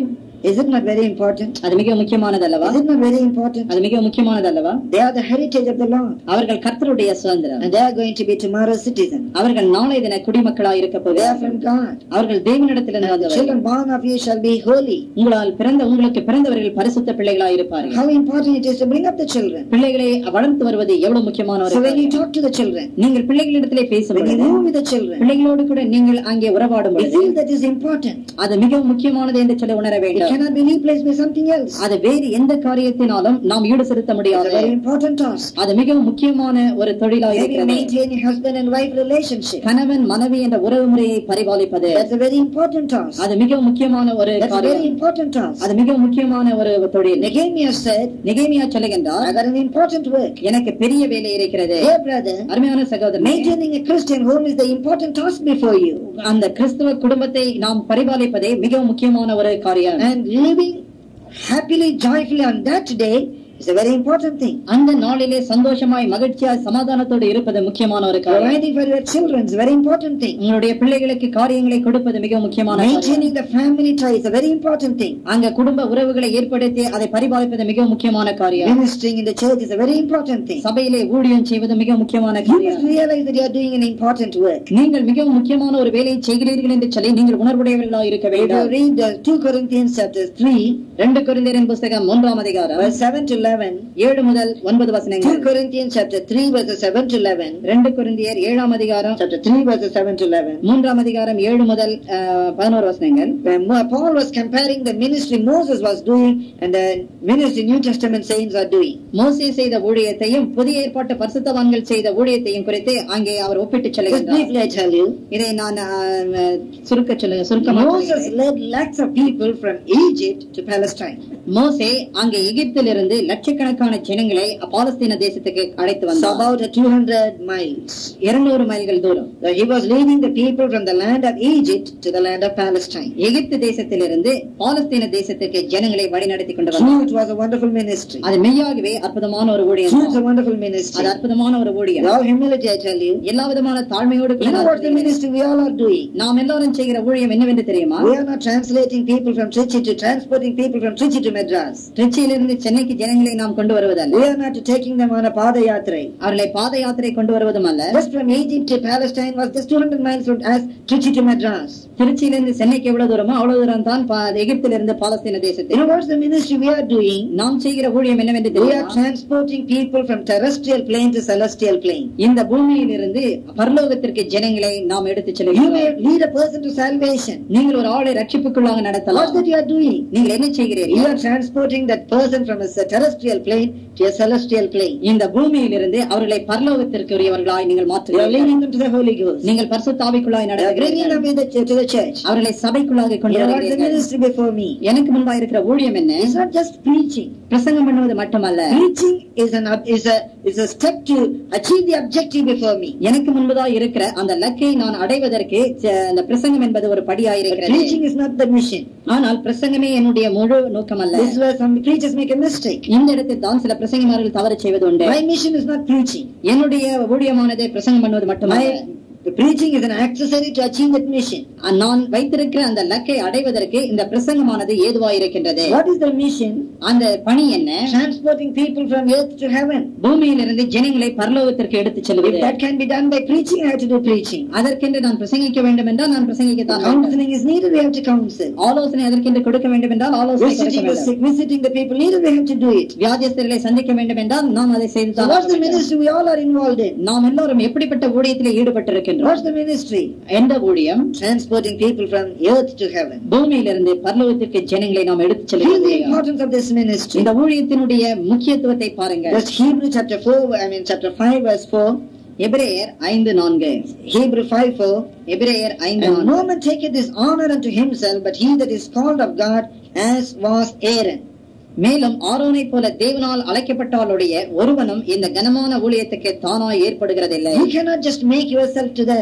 Is it not very important?
அது மிக முக்கியமானது அல்லவா
Is it not very important?
அது மிக முக்கியமானது அல்லவா
They are the heritage of the Lord.
அவர்கள் கர்த்தருடைய சுதந்திரம்
And they are going to be tomorrow's citizens.
அவர்கள் நாளை தின குடிமக்களாய் இருக்க
They are
போகிறார்கள்
from God.
அவர்கள் தேவனிடத்திலிருந்து
And the
வந்தவர்கள்
children born of you shall be holy.
உங்களால் பிறந்த உங்களுக்கு பிறந்தவர்கள் பரிசுத்த பிள்ளைகளாய் இருப்பார்கள்
How important it is to bring up the children.
பிள்ளைகளை வளர்த்து வருவது எவ்வளவு முக்கியமான ஒரு
So when you
காரியம்.
talk to the children,
நீங்கள் பிள்ளைகளிடத்திலே பேசும்
when you
பொழுது
move with the children,
பிள்ளைகளோடு கூட நீங்கள் அங்கே உறவாடும்
you
பொழுது
feel that is important.
அது மிகவும் முக்கியமானது என்று சொல்லி உணர
It
வேண்டும்
cannot be replaced by something else.
அது வேறு எந்த காரியத்தினாலும் நாம் ஈடு செலுத்த
It's a
முடியாது
very important task.
அது மிகவும் முக்கியமான ஒரு தொழிலாக
Maybe
இருக்கிறது
maintaining husband and wife relationship.
கணவன் மனைவி என்ற உறவு முறையை பரிபாலிப்பது
That's a very important task.
அது மிகவும் முக்கியமான ஒரு
That's a very
காரியம்
important task.
அது மிகவும் முக்கியமான ஒரு தொழில்
Nehemiah said,
நிகைமியா சொல்லுகின்றார்
I got an important work.
எனக்கு பெரிய வேலை இருக்கிறது
Dear brother,
அருமையான சகோதரன்
maintaining a Christian home is the important task before you.
அந்த கிறிஸ்துவ குடும்பத்தை நாம் பரிபாலிப்பதே மிகவும் முக்கியமான ஒரு காரியம்
And living happily, joyfully on that day is a very important thing.
அந்த நாளிலே சந்தோஷமாய் மகிழ்ச்சியாய் சமாதானத்தோடு இருப்பது முக்கியமான ஒரு காரியம்
Providing for your children is a very important thing.
உங்களுடைய பிள்ளைகளுக்கு காரியங்களை கொடுப்பது மிக முக்கியமான காரியம்.
Maintaining the family tie is a very important thing.
அங்க குடும்ப உறவுகளை ஏற்படுத்தி அதை பரிபாலிப்பது மிக முக்கியமான காரியம்
Ministering in the church is a very important thing.
சபையிலே ஊழியம் செய்வது மிக முக்கியமான
You must
காரியம்
realize that you are doing an important work.
நீங்கள் மிகவும் முக்கியமான ஒரு வேலையை செய்கிறீர்கள் என்று சொல்லி நீங்கள் உணர்வுடையவர்களாக இருக்க
If you
வேண்டும்
read uh, 2 Corinthians chapter 3,
ரெண்டு குருந்தியரின் புஸ்தகம் மூன்றாம் அதிகாரம்
verse 7 to 11,
ஏழு முதல் ஒன்பது
2
வசனங்கள்
Corinthians chapter 3, verses 7 to 11,
ரெண்டு குருந்தியர் ஏழாம் அதிகாரம்
chapter 3, verses 7 to 11,
மூன்றாம் அதிகாரம் ஏழு முதல் அஹ், பதினோரு வசனங்கள்
where Mo- Paul was comparing the ministry Moses was doing and the ministry New Testament saints are doing.
மோசே செய்த ஊழியத்தையும் புதிய ஏற்பாட்டு பரிசுத்தவான்கள் செய்த ஊழியத்தையும் குறித்து அங்கே அவர் ஒப்பிட்டு
Just
சொல்லுகிறார்
briefly I tell you,
இதை நான் அஹ், சுருக்க சொல்லுங்க சுருக்கமாக
Moses
சொல்லுகிறேன்.
led lakhs of people from Egypt to Palestine.
மோசே அங்கே எகிப்திலிருந்து லட்சக்கணக்கான ஜனங்களை பாலஸ்தீன தேசத்துக்கு அழைத்து
So
வந்தார்
about uh, 200 miles.
இருநூறு மைல்கள் தூரம்
So he was leading the people from the land of Egypt to the land of Palestine.
எகிப்து தேசத்திலிருந்து பாலஸ்தீன தேசத்துக்கு ஜனங்களை வழிநடத்தி கொண்டு
True,
வந்தார்
it was a wonderful ministry.
அது மெய்யாகவே அற்புதமான ஒரு ஊழியம்
True, it's
தான்.
a wonderful ministry.
அது அற்புதமான ஒரு
With
ஊழியம்
all humility, I tell you.
எல்லா விதமான தாழ்மையோடு கூட
You know
நான்
what the
சொல்கிறேன்.
ministry we all are doing?
நாம் எல்லாரும் செய்கிற ஊழியம் என்னவென்று தெரியுமா
We are not translating people from Trichy to transporting people from Trichy to Madras.
திருச்சியிலிருந்து சென்னைக்கு ஜனங்களை நாம் கொண்டு வருவதல்ல
We are not taking them on a Padayatra.
அவர்களை பாத யாத்திரை கொண்டு வருவதும் அல்ல
Just from Egypt to Palestine was just 200 miles from as Trichy to Madras.
திருச்சியிலிருந்து சென்னைக்கு எவ்வளவு தூரமோ அவ்வளவு தூரம் தான் பா- எகிப்திலிருந்து பாலஸ்தீன
You
தேசத்தில்
know what's the ministry we are doing?
நாம் செய்கிற ஊழியம் என்னவென்று
We are
தெரியுமா
transporting people from terrestrial plane to celestial plane.
இந்த பூமியிலிருந்து பரலோகத்திற்கு ஜனங்களை நாம் எடுத்துச்
You
செல்கிறோம்
may lead a person to salvation.
நீங்கள் ஒரு ஆளை ரட்சிப்புக்குள்ளாக
What's
நடத்தலாம்
that you are doing?
நீங்கள் என்ன
You
செய்கிறீர்கள்
are transporting that person from a terrestrial plane to a celestial plane.
இந்த பூமியிலிருந்து அவர்களை பரலோகத்திற்குரியவர்களாய் நீங்கள்
You are
மாற்றுகிறீர்கள்
leading them to the Holy Ghost.
நீங்கள் பரிசுத்தாவிக்குள்ளாய்
You are bringing
நடத்துகிறீர்கள்
them in the, ch- to the church.
அவர்களை சபைக்குள்ளாக கொண்டு
You know what's the
வருகிறீர்கள்
ministry before me?
எனக்கு முன்பாக இருக்கிற ஊழியம் என்ன
It's not just preaching.
பிரசங்கம் பண்ணுவது மட்டுமல்ல
Preaching is an ob- is a is a step to achieve the objective before me.
எனக்கு முன்பதாக இருக்கிற அந்த லக்கை நான் அடைவதற்கு ச- அந்த பிரசங்கம் என்பது ஒரு
But
படியாயிருக்கிறது
preaching is not the mission.
ஆனால் பிரசங்கமே என்னுடைய முழு நோக்கம் அல்ல
This is where some preachers make a mistake.
இந்த இடத்தில் தான் சில பிரசங்கமார்கள் தவறு செய்வது உண்டு
My mission is not preaching.
என்னுடைய ஊழியமானது பிரசங்கம் பண்ணுவது மட்டுமல்ல
My preaching is an accessory to achieve that mission.
நான் வைத்திருக்கிற அந்த லக்கை அடைவதற்கு இந்த பிரசங்கமானது ஏதுவாயிருக்கின்றது
What is the mission?
அந்த பணி என்ன
Transporting people from earth to heaven.
பூமியிலிருந்து ஜனங்களை பரலோகத்திற்கு எடுத்துச்
If
செல்வது
that can be done by preaching, I have to do preaching.
அதற்கென்று நான் பிரசங்கிக்க வேண்டும் என்றால் நான் பிரசங்கிக்கத்தான் வேண்டும்.
Counseling is needed, we have to counsel.
ஆலோசனை அதற்கென்று கொடுக்க வேண்டும் என்றால் ஆலோசனை கொடுக்க
Visiting the
வேண்டும்
sick, visiting the people needed, we have to do it.
வியாதியஸ்தர்களை சந்திக்க வேண்டும் என்றால் நாம் அதை செய்து
So
தான்
what's
ஆக
the
வேண்டும்.
ministry we all are involved in?
நாம் எல்லோரும் எப்படிப்பட்ட ஊழியத்திலே ஈடுபட்டிருக்கின்றோம்
What's the ministry?
எந்த ஊழியம்
Transporting people from earth to heaven.
பூமியிலிருந்து பரலோகத்திற்கு ஜனங்களை நாம் எடுத்துச்
Feel
செல்வது
the importance of this ministry.
இந்த ஊழியத்தினுடைய முக்கியத்துவத்தை பாருங்க
Just Hebrew chapter 4, I mean chapter 5 verse 4.
எபிரேயர் ஐந்து நான்கு
Hebrew 5 4.
எபிரேயர் ஐந்து
And
நான்கு
no man taketh this honor unto himself, but he that is called of God, as was Aaron.
மேலும் ஆரோனைப் போல தேவனால் அழைக்கப்பட்டவளுடைய ஒருவனும் இந்த கனமான ஊழியத்துக்கு தானாய் ஏற்படுகிறதில்லை
You cannot just make yourself to that.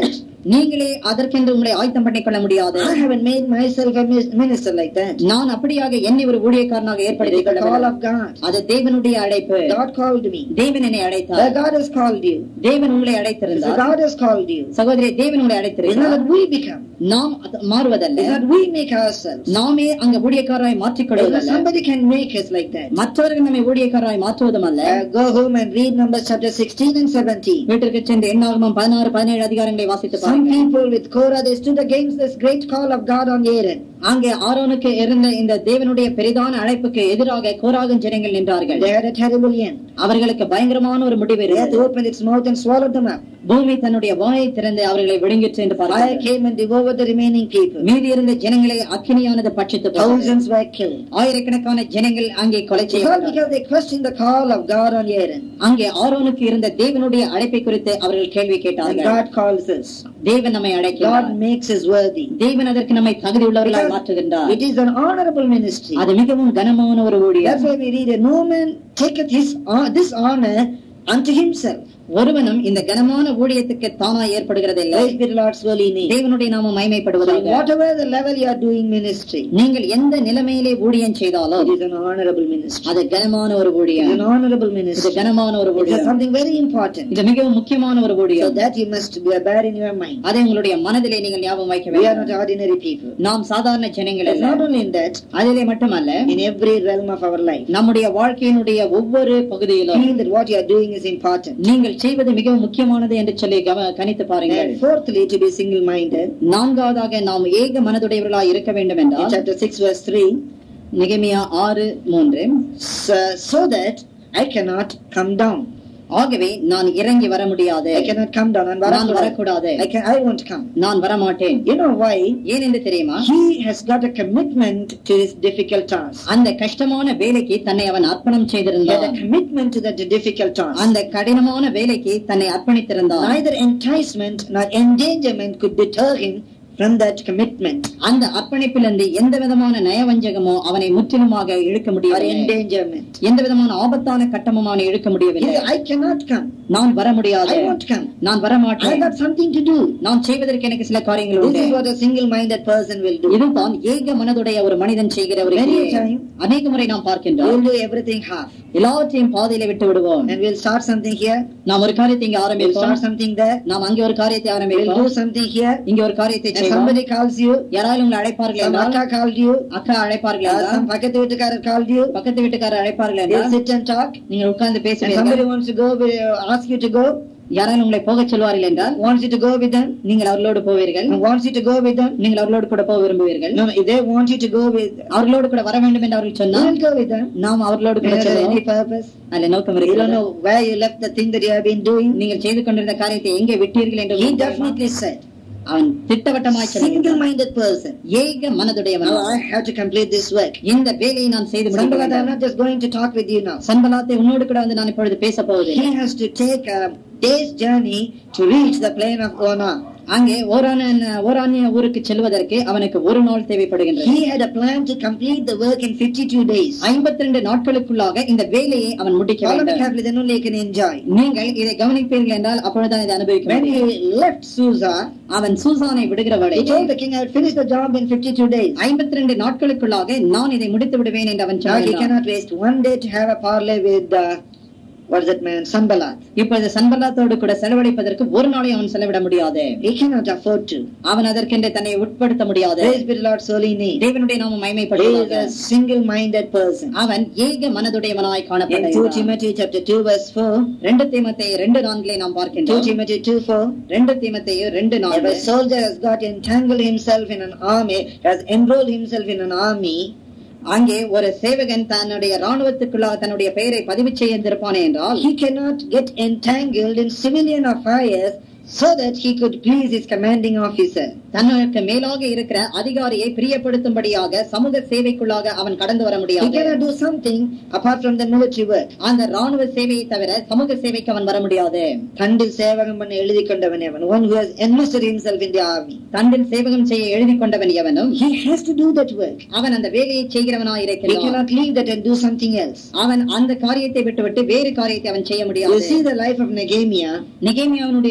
நீங்களே அதற்கென்று உங்களை ஆயத்தம் பண்ணிக் கொள்ள முடியாது
I haven't made myself a mis- minister like that.
நான் அப்படியாக என்னை ஒரு ஊழியக்காரனாக
It is
ஏற்படுத்திக்
the call
கொள்ளவில்லை
of God.
அது தேவனுடைய அழைப்பு
God called me.
தேவன் என்னை
The
அழைத்தார்
God has called you.
தேவன் உங்களை
The
அழைத்திருந்தார்
God has called you.
சகோதரி தேவன் உங்களை
It's not
அழைத்திருந்தார்
that we become.
நாம் அது மாறுவதல்ல
It's not we make ourselves.
நாமே அங்க ஊழியக்காரராய் மாற்றிக்
It's not
கொள்வதல்ல
somebody can make us like that.
மற்றவர்கள் நம்மை ஊழியக்காரராய் மாற்றுவதும் அல்ல
Uh, go home and read Numbers chapter 16 and 17.
வீட்டிற்கு சென்று எண்ணாகமம் பதினாறு பதினேழு அதிகாரங்களை வாசித்து
Some
பாருங்கள்
people with Korah, they stood against this great call of God on Aaron.
அங்கே ஆரோனுக்கு இருந்த இந்த தேவனுடைய பெரிதான அழைப்புக்கு எதிராக கோராகும் ஜனங்கள் நின்றார்கள்
They had a terrible end.
அவர்களுக்கு பயங்கரமான ஒரு முடிவு
The earth
இருந்தது
opened its mouth and swallowed them up.
பூமி தன்னுடைய வாயை திறந்து அவர்களை விழுங்கிற்று என்று
Fire
பார்த்தார்கள்
came and devoured the remaining people.
மீதி இருந்த ஜனங்களை அக்கினியானது பட்சித்து போட்டது.
Thousands were killed.
ஆயிரக்கணக்கான ஜனங்கள் அங்கே கொலை
It's all
செய்யப்பட்டார்கள்
because they questioned the call of God on Aaron.
அங்கே ஆரோனுக்கு இருந்த தேவனுடைய அழைப்பை குறித்து அவர்கள் கேள்வி
And
கேட்டார்கள்
God calls us.
தேவன் நம்மை அழைக்கிறார்
God makes us worthy.
தேவன் அதற்கு நம்மை தகுதி உள்ளவர்களாய்
Because
மாற்றுகின்றார்
it is an honorable ministry.
அது மிகவும் கனமான ஒரு
That's
ஊழியம்
why we read, No man taketh his, hon- this honor unto himself.
ஒருவனும் இந்த கனமான ஊழியத்துக்கு தானாய் ஏற்படுகிறதில்லை
Praise be the Lord's holy name.
தேவனுடைய நாம
So
மைமைப்படுவதாக
whatever the level you are doing ministry,
நீங்கள் எந்த நிலைமையிலே ஊழியம் செய்தாலும்
it is an honorable ministry.
அது கனமான ஒரு
It is
ஊழியம்
an honorable
இது
ministry.
கனமான ஒரு
It is
ஊழியம்
something very important.
இது மிகவும் முக்கியமான ஒரு
So
ஊழியம்
that you must be- bear in your mind.
அதை உங்களுடைய மனதிலே நீங்கள் ஞாபகம் வைக்க
We are
வேண்டும்
not ordinary people.
நாம் சாதாரண ஜனங்கள்
It's
அல்ல
not only in that,
அதிலே மட்டுமல்ல
in every realm of our life.
நம்முடைய வாழ்க்கையினுடைய ஒவ்வொரு பகுதியிலும்
Feel that what you are doing is important.
நீங்கள் செய்வது மிகவும் முக்கியமானது என்று சொல்லி கவ- கனித்து பாருங்கள்
And fourthly, to be single-minded.
நான்காவதாக நாம் ஏக மனதுடையவர்களாய் இருக்க வேண்டும்
In
என்றால்
chapter 6 verse 3,
நிகமியா ஆறு மூன்று
so, so that I cannot come down.
ஆகவே நான் இறங்கி வர முடியாது
I cannot come down. And
நான் வரக்கூடாது
I can I won't come.
நான் வரமாட்டேன்
You know why?
ஏன் என்று தெரியுமா
He has got a commitment to this difficult task.
அந்த கஷ்டமான வேலைக்கு தன்னை அவன் அர்ப்பணம்
He had
செய்திருந்தான்
a commitment to that difficult task.
அந்த கடினமான வேலைக்கு தன்னை அர்ப்பணித்திருந்தான்
Neither enticement nor endangerment could deter him from that commitment
அந்த அர்ப்பணிப்பிலிருந்து எந்த விதமான நயவஞ்சகமோ அவனை முற்றிலுமாக இழுக்க
or
முடியவில்லை
endangerment.
எந்த விதமான ஆபத்தான கட்டமும் அவனை இழுக்க
He
முடியவில்லை
said, I cannot come.
நான் வர முடியாது
I won't come.
நான்
I
வரமாட்டேன்
got something to do.
நான் செய்வதற்கு எனக்கு சில காரியங்கள்
This
உண்டு
is what a single-minded person will do.
இதுதான் ஏக மனதுடைய ஒரு மனிதன் செய்கிற ஒரு
Many
கிரியை.
time.
அநேக முறை நாம்
We
பார்க்கின்றோம்
will do everything half.
எல்லாவற்றையும் பாதையில விட்டு விடுவோம்
And we'll start something here.
நாம் ஒரு காரியத்தை இங்க
We'll
ஆரம்பிப்போம்
start something there.
நாம் அங்கே ஒரு காரியத்தை
We'll
ஆரம்பிப்போம்
do something here.
இங்க ஒரு காரியத்தை
And
செய்வோம்
somebody calls you.
யாராலும் உங்களை அழைப்பார்கள்
Some
என்றால்
akka called you.
அக்கா அழைப்பார்கள்
Uh,
என்றால்
some பக்கத்து வீட்டுக்காரர் called you.
பக்கத்து வீட்டுக்காரர் அழைப்பார்கள்
They'll
என்றால்
sit and talk.
நீங்கள் உட்கார்ந்து
And
பேசுவீர்கள்
somebody wants to go, uh, ask you to go.
யாராலும் உங்களை போகச் சொல்வார்கள் என்றால்
Wants you to go with them.
நீங்கள் அவர்களோடு போவீர்கள்
And wants you to go with them.
நீங்கள் அவர்களோடு கூட போக விரும்புவீர்கள்
No, no, if they want you to go with,
அவர்களோடு கூட வர வேண்டும் என்று அவர்கள்
you
சொன்னால்
will go with them.
நாம் அவர்களோடு
You
கூட
don't have
செல்வோம்
any purpose.
அதுல நோக்கம்
You don't
இருக்கிறது
know where you left the thing that you have been doing.
நீங்கள் செய்து கொண்டிருந்த காரியத்தை எங்கே விட்டீர்கள் என்று
He
உங்களுக்கு தெரியுமா?
definitely said,
அவன் திட்டவட்டமாய் சொல்லுகிறான்
single-minded person.
ஏக மனதுடையவன்
Now I have to complete this work.
இந்த வேலையை நான் செய்து முடிக்க
Sanballat, I'm
வேண்டும்.
not just going to talk with you now.
சன்பலாத்தை உன்னோடு கூட வந்து நான் இப்பொழுது பேச போவதில்லை
He has to take a day's journey to reach the plain of Ona.
அங்கே ஓரான ஓரானிய ஊருக்கு செல்வதற்கு அவனுக்கு ஒரு நாள் தேவைப்படுகின்றது
He had a plan to complete the work in 52 days.
ஐம்பத்தி ரெண்டு நாட்களுக்குள்ளாக இந்த வேலையை அவன் முடிக்க
Follow me
வேண்டும்
carefully, then only you can enjoy.
நீங்கள் இதை கவனிப்பீர்கள் என்றால் அப்பொழுதுதான் இதை அனுபவிக்க
When
முடியும்
he left Susa,
அவன் சூசானை விடுகிற
he
வரை
told the king, I would finish the job in 52 days.
ஐம்பத்தி ரெண்டு நாட்களுக்குள்ளாக நான் இதை முடித்து விடுவேன் என்று அவன்
Now he
சொன்னான்
cannot waste one day to have a parley with, uh, what is that man, Sanballat.
இப்பொழுது சன்பலாத்தோடு கூட செலவழிப்பதற்கு ஒரு நாளை அவன் செலவிட முடியாது
He cannot afford to.
அவன் அதற்கென்று தன்னை உட்படுத்த முடியாது
Praise be the Lord's holy name.
தேவனுடைய நாம
He is
மைமைப்படுவதாக
a single-minded person.
அவன் ஏக மனதுடையவனாய்
In 2
காணப்படுகிறான்
Timothy chapter 2 verse 4,
ரெண்டு தீமத்தை ரெண்டு நான்கிலே நாம்
2
பார்க்கின்றோம்
Timothy 2 4,
ரெண்டு தீமத்தையோ ரெண்டு
If
நான்கு
a soldier has got entangled himself in an army, has enrolled himself in an army,
அங்கே ஒரு சேவகன் தன்னுடைய ராணுவத்துக்குள்ளாக தன்னுடைய பெயரை பதிவு செய்திருப்பானே என்றால்
he cannot get entangled in civilian affairs so that he could please his commanding officer.
தன்னுக்கு மேலாக இருக்கிற அதிகாரியை பிரியப்படுத்தும்படியாக சமூக சேவைக்குள்ளாக அவன் கடந்து வர
He
முடியாது
cannot do something apart from the military work.
அந்த ராணுவ சேவையை தவிர சமூக சேவைக்கு அவன் வர முடியாது
தண்டில் சேவகம் பண்ண எழுதி கொண்டவன் அவன் one who has enlisted himself in the army.
தண்டில் சேவகம் செய்ய எழுதி கொண்டவன் எவனும்
He has to do that work.
அவன் அந்த வேலையை செய்கிறவனாய்
He
இருக்கிறான்
cannot leave that and do something else.
அவன் அந்த காரியத்தை விட்டுவிட்டு வேறு காரியத்தை அவன் செய்ய
You
முடியாது
see the life of Nehemiah.
நெகேமியாவினுடைய ஜீவியத்தை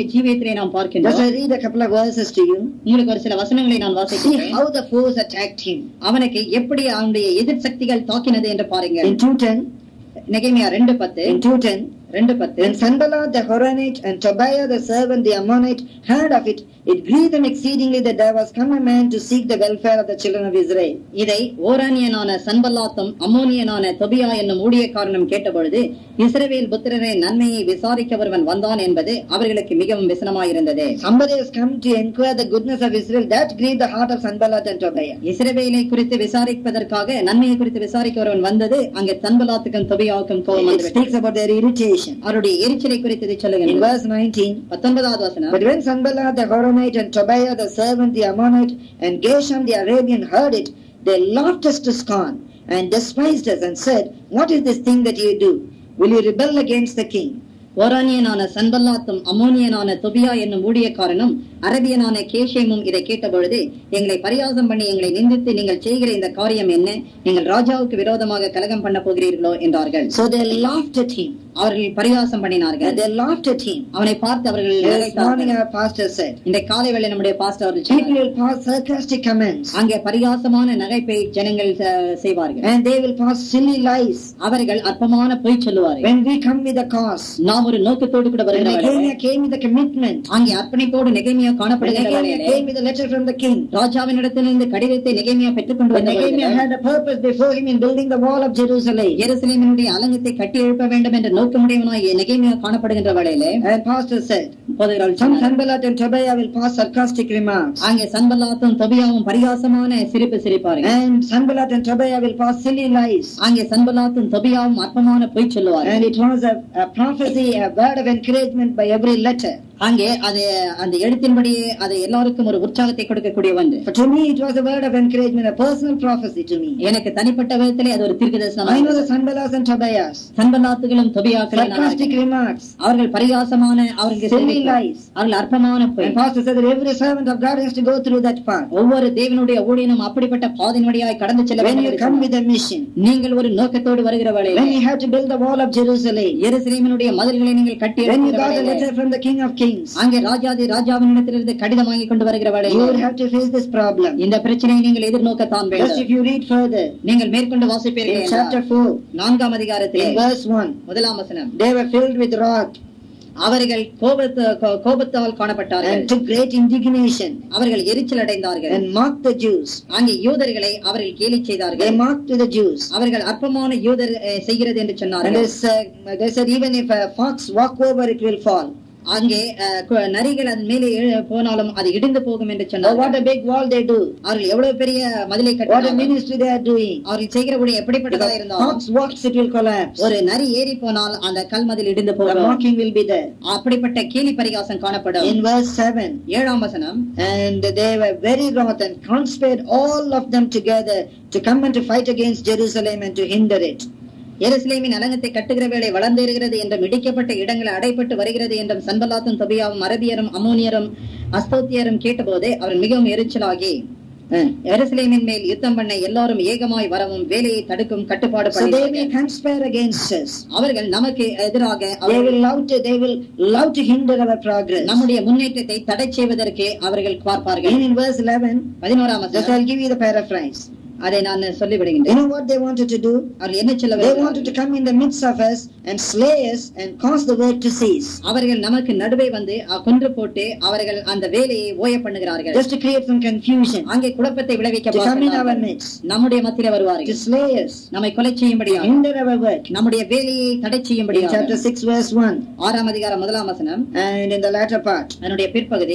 பதினைந்திலே நாம்
Just
பார்க்கின்றோம்
I read a couple of verses to you.
உங்களுக்கு ஒரு சில வசனங்களை நான்
See
வாசிக்கிறேன்
how the foes attacked him.
அவனுக்கு எப்படி அவனுடைய எதிர் சக்திகள் தாக்கினது என்று பாருங்கள்
In 210,
நெகேமியா ரெண்டு பத்து
in 210,
ரெண்டு பத்து
when Sanballat the Horonite and Tobiah the servant the Ammonite heard of it, it grieved them exceedingly that there was come a man to seek the welfare of the children of Israel.
இதை ஓரானியனான சன்பல்லாத்தும் அம்மோனியனான தொபியா என்னும் ஊழியக்காரனும் கேட்டபொழுது இஸ்ரவேல் புத்திரரின் நன்மையை விசாரிக்க ஒருவன் வந்தான் என்பது அவர்களுக்கு மிகவும் விசனமாயிருந்தது
Somebody has come to inquire the goodness of Israel. That grieved the heart of Sanballat and Tobiah.
இஸ்ரவேலை குறித்து விசாரிப்பதற்காக நன்மையை குறித்து விசாரிக்க ஒருவன் வந்தது அங்கே சன்பலாத்துக்கும் தொபியாவுக்கும் கோபம்
It
வந்துவிட்டது.
speaks about their irritation.
அவருடைய எரிச்சலை குறித்து இதை
In
சொல்லுங்கள்
verse 19,
பத்தொன்பதாவது வசனம்
But when Sanballat the Horonite and Tobiah the servant the Ammonite and Geshem the Arabian heard it, they laughed us to scorn and despised us and said, What is this thing that you do? Will you rebel against the king?
ஓரானியனான சன்பல்லாத்தும் அம்மோனியனான Tobiah என்னும் ஊழியக்காரனும் அரபியனான கேஷேமும் இதை கேட்டபொழுது எங்களை பரியாசம் பண்ணி எங்களை நிந்தித்து நீங்கள் செய்கிற இந்த காரியம் என்ன நீங்கள் ராஜாவுக்கு விரோதமாக கலகம் பண்ண போகிறீர்களோ என்றார்கள்
So they laughed at him.
அவர்கள் பரியாசம் பண்ணினார்கள்
And they laughed at him.
அவனை பார்த்து அவர்கள்
This
நகைத்தார்கள்.
morning our pastor said,
இந்த காலை வேளை நம்முடைய பாஸ்டர் அவர்கள்
People
சொன்னார்.
will pass sarcastic comments
அங்கே பரியாசமான நகைப்பை ஜனங்கள் அஹ், செய்வார்கள்
and they will pass silly lies
அவர்கள் அற்பமான பொய் சொல்லுவார்கள்
when we come with a cause.
நாம் ஒரு நோக்கத்தோடு கூட
When
வருகிறவர்கள்
Nehemiah came with a commitment,
அங்கே அர்ப்பணிப்போடு நெகேமியா
when
காணப்படுகிற
Nehemiah
வேளையிலே
came with a letter from the king,
ராஜாவினிடத்திலிருந்து கடிதத்தை நெகேமியா பெற்றுக்கொண்டு
when
வந்த
Nehemiah
பொழுது,
had a purpose before him in building the wall of Jerusalem,
எருசலேமினுடைய அலங்கத்தை கட்டி எழுப்ப வேண்டும் என்ற நோக்கமுடையவனாய் நெகேமியா காணப்படுகின்ற வேளையிலே
and pastor said,
போதகர்கள்
Some
சொன்னார்கள்,
Sanballat and Tobiah will pass sarcastic remarks.
அங்கே சன்பல்லாத்தும் தொபியாவும் பரியாசமான சிரிப்பு சிரிப்பார்கள்
And Sanballat and Tobiah will pass silly lies.
அங்கே சன்பல்லாத்தும் தொபியாவும் அற்பமான பொய் சொல்லுவார்கள்
And it was a, a prophecy, a word of encouragement by every letter.
அங்கே அது அந்த எழுத்தின்படியே அது எல்லாருக்கும் ஒரு உற்சாகத்தை கொடுக்கக்கூடிய ஒன்று
For to me, it was a word of encouragement, a personal prophecy to me.
எனக்கு தனிப்பட்ட விதத்திலே அது ஒரு தீர்க்க
I know the
தரிசனம்
Sanballats and Tobiahs.
சன்பல்லாத்துகளும் தொபியாக்களும்
Sarcastic remarks.
அவர்கள் பரியாசமான அவர்களுக்கு
Silly
சிரிப்பு.
lies.
அவர்கள் அற்பமான பொய்
And pastor said that every servant of God has to go through that path.
ஒவ்வொரு தேவனுடைய ஊழியனும் அப்படிப்பட்ட பாதின் வழியாய் கடந்து செல்ல
When
வேண்டும்
you
என்று
come
சொன்னார்.
with a mission,
நீங்கள் ஒரு நோக்கத்தோடு வருகிற வேளையிலே
when you have to build the wall of Jerusalem,
எருசலேமினுடைய மதில்களை நீங்கள் கட்டி
when you
எழுப்புகிற
got a
வேளையிலே,
letter from the King of Kings,
அங்கே ராஜாதி ராஜாவினிடத்திலிருந்து கடிதம் வாங்கி கொண்டு வருகிற
you
வேளையிலே
would have to face this problem.
இந்த பிரச்சனையை நீங்கள் எதிர்நோக்கத்தான்
Just
வேண்டும்
if you read further,
நீங்கள் மேற்கொண்டு வாசிப்பீர்கள்
in
என்றால்,
chapter 4,
நான்காம் அதிகாரத்திலே
in verse 1,
முதலாம் வசனம்
they were filled with wrath
அவர்கள் கோபத்து கோ- கோபத்தால் காணப்பட்டார்கள்
and took great indignation
அவர்கள் எரிச்சல் அடைந்தார்கள்
and mocked the Jews.
அங்கே யூதர்களை அவர்கள் கேலி
They
செய்தார்கள்
mocked to the Jews.
அவர்கள் அற்பமான யூதர் அஹ், செய்கிறது என்று
And
சொன்னார்கள்
they said, they said, even if a fox walk over, it will fall.
அங்கே அஹ், கு- நரிகள் அதன் மேலே எழு- போனாலும் அது இடிந்து போகும் என்று
Oh, what
சொன்னார்கள்
a big wall they do.
அவர்கள் எவ்வளவு பெரிய மதிலை
What a
கட்டினார்கள்
ministry they are doing.
அவர்கள் செய்கிற ஊழியம்
If
எப்படிப்பட்டதா
a
இருந்தாலும்
fox walks, it will collapse.
ஒரு நரி ஏறி போனால் அந்த கல் மதில் இடிந்து
The
போகும்
mocking will be there.
அப்படிப்பட்ட கேலி பரிகாசம் காணப்படும்
In verse 7,
ஏழாம் வசனம்
and they were very wroth and conspired all of them together to come and to fight against Jerusalem and to hinder it.
எருசலேமின் அலங்கத்தை கட்டுகிற வேலை வளர்ந்தேறுகிறது என்றும் இடிக்கப்பட்ட இடங்கள் அடைப்பட்டு வருகிறது என்றும் சன்பலாத்தும் தொபியாவும் அரபியரும் அமோனியரும் அஸ்தோத்தியரும் கேட்டபோது அவர் மிகவும் எரிச்சலாகி
Eh.
எருசலேமின் மேல் யுத்தம் பண்ண எல்லாரும் ஏகமாய் வரவும் வேலையை தடுக்கும் கட்டுப்பாடு
So they may
பண்ணினார்கள்.
conspire against us.
அவர்கள் நமக்கு எதிராக
They
அவர்கள்
will love to, they will love to hinder our progress.
நம்முடைய முன்னேற்றத்தை தடை செய்வதற்கு அவர்கள் பார்ப்பார்கள்
And in verse 11,
பதினோராம்
just
வசனம்,
I'll give you the paraphrase.
அதை நான்
You
சொல்லிவிடுகின்றேன்
know what they wanted to do?
அவர்கள் என்ன சொல்ல
They
விரும்புகிறார்கள்?
wanted to come in the midst of us and slay us and cause the work to cease.
அவர்கள் நமக்கு நடுவே வந்து அ, கொன்று போட்டு அவர்கள் அந்த வேலையை ஓய பண்ணுகிறார்கள்
Just to create some confusion.
அங்கே குழப்பத்தை விளைவிக்க
To come in our
பார்க்கிறார்கள்.
midst.
நம்முடைய மத்தியில
To
வருவார்கள்
slay us.
நம்மை கொலை செய்யும்படியாக
Hinder our work.
நம்முடைய வேலையை தடை
In
செய்யும்படியாக
chapter 6 verse 1.
ஆறாம் அதிகாரம் முதலாம் வசனம்
And in the latter part.
அதனுடைய பிற்பகுதி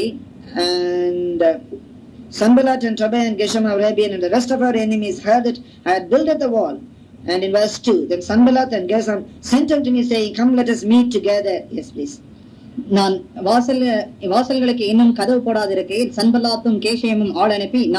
And uh, Sanballat and Tobiah and Geshem Arabian and the rest of our enemies heard that I had builded the wall. And in verse 2, then Sanballat and Geshem sent unto me saying, Come let us meet together. Yes, please.
நான் வாசல் வாசல்களுக்கு இன்னும் கதவு போடாதிருக்கையில் சன்பல்லாத்தும் கேஷயமும் ஆள் அனுப்பி நாம்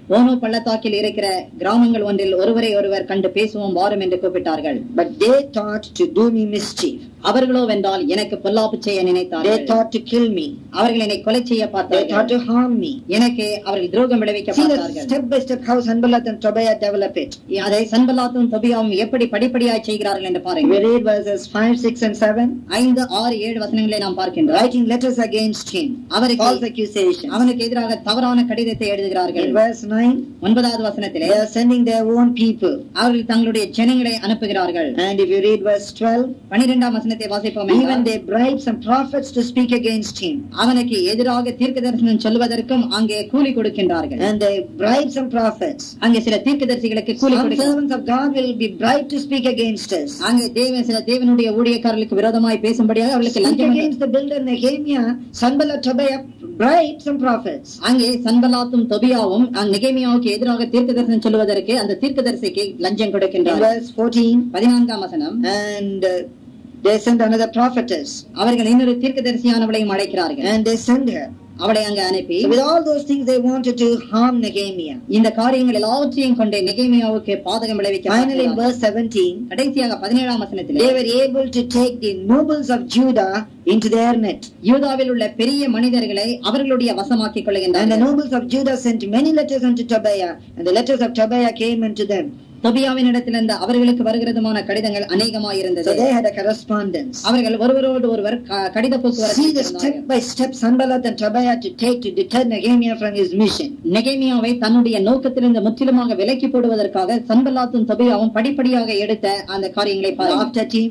ஓனோ பள்ளத்தாக்கில் இருக்கிற கிராமங்கள் ஒன்றில் ஒருவரை ஒருவர் கண்டு பேசுவோம் வாரும் என்று கூப்பிட்டார்கள்
But they thought to do me mischief.
அவர்களோ வென்றால் எனக்கு பொல்லாப்பு செய்ய
They
நினைத்தார்கள்
thought to kill me.
அவர்கள் என்னை கொலை செய்ய
They thought
பார்த்தார்கள்
to harm me.
எனக்கு அவர்கள் துரோகம் விளைவிக்க
See the
பார்த்தார்கள்
step by step how Sanballat and Tobiah develop it.
அதை சன்பலாத்தும் தொபியாவும் எப்படி படிப்படியாய் செய்கிறார்கள் என்று
We
பாருங்கள்
read verses 5, 6 and 7.
ஐந்து ஆறு ஏழு வசனங்களை நாம் பார்க்கின்றோம்
Writing letters against him.
அவருக்கு
False accusations.
அவனுக்கு எதிராக தவறான கடிதத்தை எழுதுகிறார்கள்
In verse 9,
ஒன்பதாவது வசனத்திலே
they are sending their own people.
அவர்கள் தங்களுடைய ஜனங்களை அனுப்புகிறார்கள்
And if you read verse 12,
பனிரெண்டாம் வசனத்தை வாசிப்போம்
even
என்றால்,
they bribe some prophets to speak against him.
அவனுக்கு எதிராக தீர்க்க தரிசனம் சொல்வதற்கும் அங்கே கூலி கொடுக்கின்றார்கள்
And they bribe some prophets.
அங்கே சில தீர்க்கதரிசிகளுக்கு கூலி
Some
கொடுக்கிறார்கள்
servants of God will be bribed to speak against us.
அங்கே தேவ சில தேவனுடைய ஊழியக்காரர்களுக்கு விரோதமாய் பேசும்படியாக அவர்களுக்கு
Speak
லஞ்சம்
against the builder Nehemiah, Sanballat, Tobiah bribed some prophets.
அங்கே சன்பலாத்தும் தொபியாவும் அங்கே நெகேமியாவுக்கு எதிராக தீர்க்க தரிசனம் சொல்வதற்கு அந்த தீர்க்கதரிசிக்கு லஞ்சம்
In
கொடுக்கின்றார்
verse 14,
பதினான்காம் வசனம்
and uh, they sent another prophetess,
அவர்கள் இன்னொரு தீர்க்கதரிசியானவளையும் அழைக்கிறார்கள்
and they sent her.
அவளை அங்கு அனுப்பி
So with all those things, they wanted to harm Nehemiah.
இந்த காரியங்கள் எல்லாவற்றையும் கொண்டு நெகேமியாவுக்கு பாதகம் விளைவிக்க
Finally, in
பார்க்கிறார்கள்.
verse 17,
கடைசியாக பதினேழாம் வசனத்திலே
they were able to take the nobles of Judah into their net.
யூதாவில் உள்ள பெரிய மனிதர்களை அவர்களுடைய வசமாக்கிக்
And the
கொள்கின்றனர்
nobles of Judah sent many letters unto Tobiah, and the letters of Tobiah came unto them.
தொபியாவின் இடத்திலிருந்து அவர்களுக்கு வருகிறதுமான கடிதங்கள்
So
அநேகமாயிருந்தது
they had a correspondence.
அவர்கள் ஒருவரோடு ஒருவர் க- கடித போக்குவரத்து
See the
வைத்திருந்தார்கள்.
step by step Sanballat and Tobiah to take to deter Nehemiah from his mission.
நெகேமியாவை தன்னுடைய நோக்கத்திலிருந்து முற்றிலுமாக விலக்கி போடுவதற்காக சன்பல்லாத்தும் தொபியாவும் படிப்படியாக எடுத்த அந்த காரியங்களை பாருங்கள்.
Laughter team,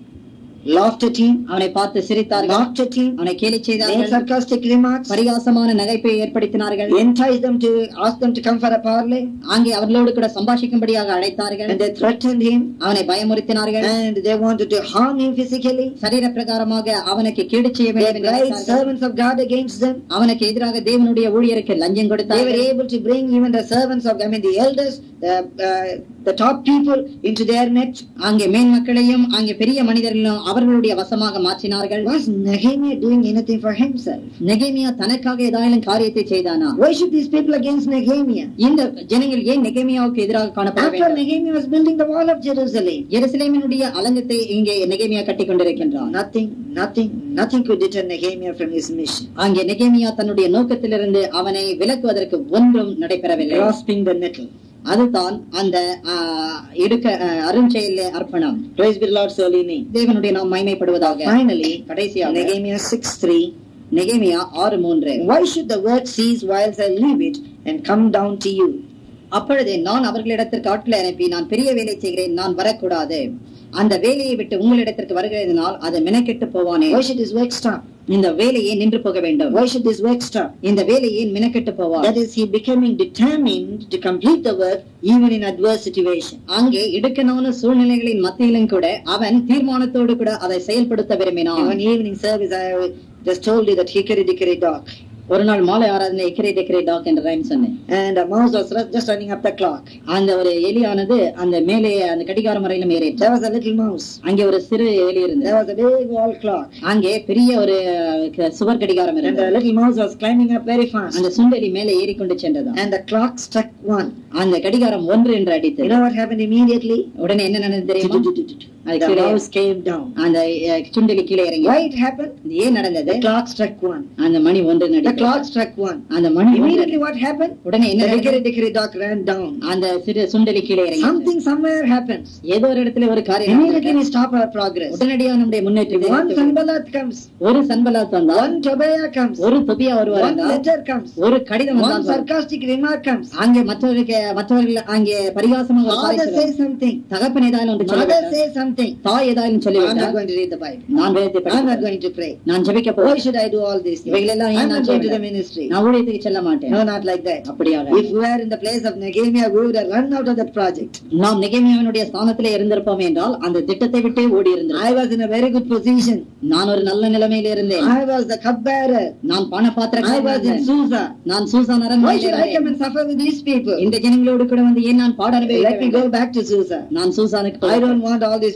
laughter team,
அவனை பார்த்து சிரித்தார்கள்
laughter team,
அவனை கேலி
made
செய்தார்கள்
sarcastic remarks,
பரிகாசமான நகைப்பை ஏற்படுத்தினார்கள்
enticed them to ask them to come for a parley,
அங்கே அவர்களோடு கூட சம்பாஷிக்கும்படியாக அழைத்தார்கள்
and they threatened him,
அவனை பயமுறுத்தினார்கள்
and they wanted to harm him physically.
சரீர பிரகாரமாக அவனுக்கு கேடு செய்ய
They
வேண்டும் என்று
bribed
நினைத்தார்கள்.
servants of God against them.
அவனுக்கு எதிராக தேவனுடைய ஊழியருக்கு லஞ்சம்
They were
கொடுத்தார்கள்
able to bring even the servants of, I mean, the elders, the, uh, the top people into their net.
அங்கே மேன் மக்களையும் அங்கே பெரிய மனிதர்களும் அவர்களுடைய வசமாக மாற்றினார்கள்
Was Nehemiah doing anything for himself?
நெகேமியா தனக்காக ஏதாயிலும் காரியத்தை செய்தானா
Why should these people against Nehemiah?
இந்த ஜனங்கள் ஏன் நெகேமியாவுக்கு எதிராக காணப்பட
After
வேண்டும்
Nehemiah was building the wall of Jerusalem,
எருசலேமினுடைய அலங்கத்தை இங்கே நெகேமியா கட்டி கொண்டிருக்கின்றான்
nothing, nothing, nothing could deter Nehemiah from his mission.
அங்கே நெகேமியா தன்னுடைய நோக்கத்திலிருந்து அவனை விலக்குவதற்கு ஒன்றும் நடைபெறவில்லை
Grasping the nettle.
அதுதான் அந்த ஆ, எடுக்க ஆ, அருஞ்செயல அர்ப்பணம்
Praise be the Lord's holy name.
தேவனுடைய நாம் மைமைப்படுவதாக
Finally,
கடைசியாக
Nehemiah 6 3.
நெகேமியா ஆறு மூன்று
Why should the work cease whilst I leave it and come down to you?
அப்பொழுது நான் அவர்களிடத்திற்கு ஆட்களை அனுப்பி நான் பெரிய வேலை செய்கிறேன் நான் வரக்கூடாது அந்த வேலையை விட்டு உங்களிடத்திற்கு வருகிறதுனால் அது மெனக்கெட்டு போவானே
Why should his work stop?
இந்த வேலையே நின்று போக வேண்டும்
Why should this work stop?
இந்த வேலையே மினக்கெட்டு போவான்
That is, he becoming determined to complete the work even in adverse situation.
அங்கே இடுக்கணான சூழ்நிலைகளின் மத்தியிலும் கூட அவன் தீர்மானத்தோடு கூட அதை செயல்படுத்த
In
விரும்பினான்
one evening service, I just told you that hickory dickory dock.
ஒரு நாள் மாலை ஆராதனை எக்கரை டெக்கரை டாக் என்ற ரைம் சொன்னேன்
And a mouse was ru- just running up the clock.
அந்த ஒரு எலியானது அந்த மேலே அந்த கடிகார முறையிலும் ஏறிட்டு
There was a little mouse.
அங்கே ஒரு சிறு எலி இருந்தது
There was a big wall clock.
அங்கே பெரிய ஒரு க- சுவர் கடிகாரம்
And the
இருந்தது
little mouse was climbing up very fast.
அந்த சுண்டெலி மேலே ஏறிக்கொண்டு சென்றதாம்
And the clock struck one.
அந்த கடிகாரம் ஒன்று என்று
You
அடித்தது
know what happened immediately?
உடனே என்ன நடந்தது தெரியுமா அது
The
கீழே
mouse came down.
அந்த அஹ், சுண்டெலி கீழே இறங்கி
Why it happened?
இது ஏன் நடந்தது
The clock struck one.
அந்த மணி ஒன்று
The
நடித்தது.
clock struck one.
அந்த மணி ஒன்று
Immediately what happened?
உடனே என்ன
The
நடந்தது?
hickory dickory dock ran down.
அந்த சிறு சுண்டெலி கீழே இறங்கி
Something somewhere happens.
ஏதோ ஒரு இடத்துல ஒரு காரியம்
Immediately
நடந்தது.
we stop our progress.
உடனடியாக நம்முடைய
If
முன்னேற்றத்தை
one
நிறுத்துவோம்.
Sanballat comes,
ஒரு சன்பலாத் வந்தால்
one Tobiah comes,
ஒரு தொபியா ஒருவர்
one
வந்தால்
letter comes,
ஒரு கடிதம்
one
வந்தால் வரும்.
sarcastic remark comes,
அங்கே மற்றவர்களுக்கு மற்றவர்கள் அங்கே பரிகாசமாக ஒரு
father
காரியம்
says
சொல்லுவார்.
something,
தகப்பன் ஏதாலும் ஒன்று சொல்ல
mother
வேண்டும்.
says something.
தாய் ஏதாலும்
I'm not
சொல்லிவிட்டால்
going to read the Bible.
நான் வேதத்தை
I'm not
படிக்க
going to pray.
நான் ஜெபிக்க
Why
போகிறேன்
should I do all these things?
இவைகளெல்லாம் ஏன்
I'm
நான்
not going to the
செய்ய
ministry.
நான் ஊழியத்துக்கு செல்ல மாட்டேன்
No, not like that.
அப்படியாக
If we were in the place of Nehemiah, we would have run out of that project.
நாம் நெகேமியாவினுடைய ஸ்தானத்திலே இருந்திருப்போம் என்றால் அந்த திட்டத்தை விட்டே ஓடி இருந்தோம்
I was in a very good position.
நான் ஒரு நல்ல நிலைமையில இருந்தேன்
I was the cupbearer.
நான் பணபாத்திர
I was in Susa.
நான் சூசான்
Why
அரண்மனையில்
should I come
இருந்தேன்.
and suffer with these people?
இந்த ஜனங்களோடு கூட வந்து ஏன் நான் பாட
Let me
அனுபவிக்க
go back to Susa.
நான் சூசானுக்கு
I
போகிறேன்.
don't want all these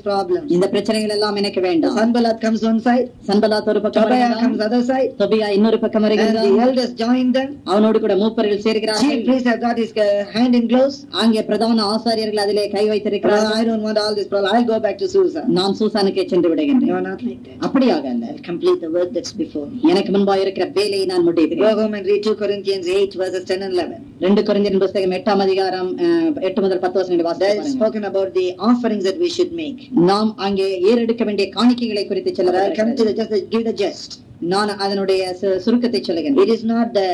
problems.
இந்த பிரச்சனைகள் எல்லாம் எனக்கு வேண்டாம்
Sanballat comes one side,
சன்பலாத் ஒரு பக்கம்
Tobiah
வருகிறான்.
comes other side,
தொபியா இன்னொரு பக்கம்
and
வருகிறான்
the elders join them.
அவனோடு கூட மூப்பர்கள் சேர்கிறார்கள்
Chief priest has got his uh, hand in gloves.
அங்கே பிரதான ஆசாரியர்கள் அதிலே கை
Brother,
வைத்திருக்கிறார்கள்
I don't want all this problem. I'll go back to Susa.
நான் சூசானுக்கே சென்று விடுகின்றேன்
No, not like that.
அப்படியாக அல்ல
I'll complete the work that's before me.
எனக்கு முன்பாக இருக்கிற வேலையை நான்
Go
முடிப்பேன்
home and read 2 Corinthians 8 verses 10 and 11.
ரெண்டு குறைந்தின் புஸ்தகம் எட்டாம் அதிகாரம் அஹ், எட்டு முதல் பத்து வருஷம்
There is spoken about the offerings that we should make.
நாம் அங்கே ஏறெடுக்க வேண்டிய காணிக்கைகளை குறித்து
But I'll come to
சொல்ல
the, just the, give the gist.
நான் அதனுடைய சு- சுருக்கத்தை சொல்லுகிறேன்
It is not the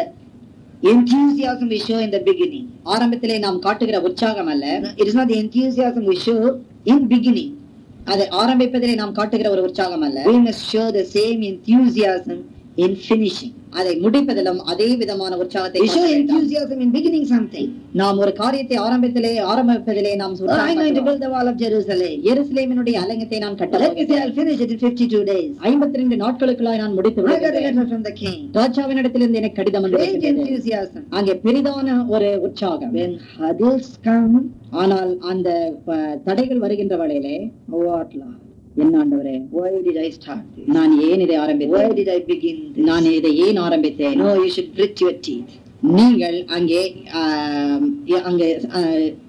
enthusiasm we show in the beginning.
ஆரம்பத்திலே நாம் காட்டுகிற உற்சாகம் அல்ல
It is not the enthusiasm we show in beginning.
அதை ஆரம்பிப்பதிலே நாம் காட்டுகிற ஒரு உற்சாகம் அல்ல
We must show the same enthusiasm in finishing.
அதை முடிப்பதிலும் அதே விதமான உற்சாகத்தை
We show
காட்ட வேண்டாம்.
enthusiasm in beginning something.
நாம் ஒரு காரியத்தை ஆரம்பத்திலே ஆரம்பிப்பதிலே நாம்
Oh, I'm going to
உற்சாகப்படுகிறோம்.
build the wall of Jerusalem.
எருசலேமினுடைய அலங்கத்தை நான் கட்ட
Let me say I'll finish it in 52 days.
ஐம்பத்தி ரெண்டு நாட்களுக்குள்ளாய் நான் முடித்து
I got a
விடுகிறேன்
letter from the king.
ராஜாவினிடத்திலிருந்து எனக்கு கடிதம்
Great
வந்திருக்கிறது
enthusiasm.
அங்கே பெரிதான ஒரு உற்சாகம்
When hurdles come,
ஆனால் அந்த ப- தடைகள் வருகின்ற வேளையிலே
what Lord?
என்ன ஆண்டவரே
Why did I start this?
நான் ஏன் இதை
Why
ஆரம்பித்தேன்
did I begin this?
நான் இதை ஏன் ஆரம்பித்தேன்
No, you should grit your teeth.
நீங்கள் அங்கே ஆம், எ- அங்கே ஆ,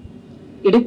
இடு-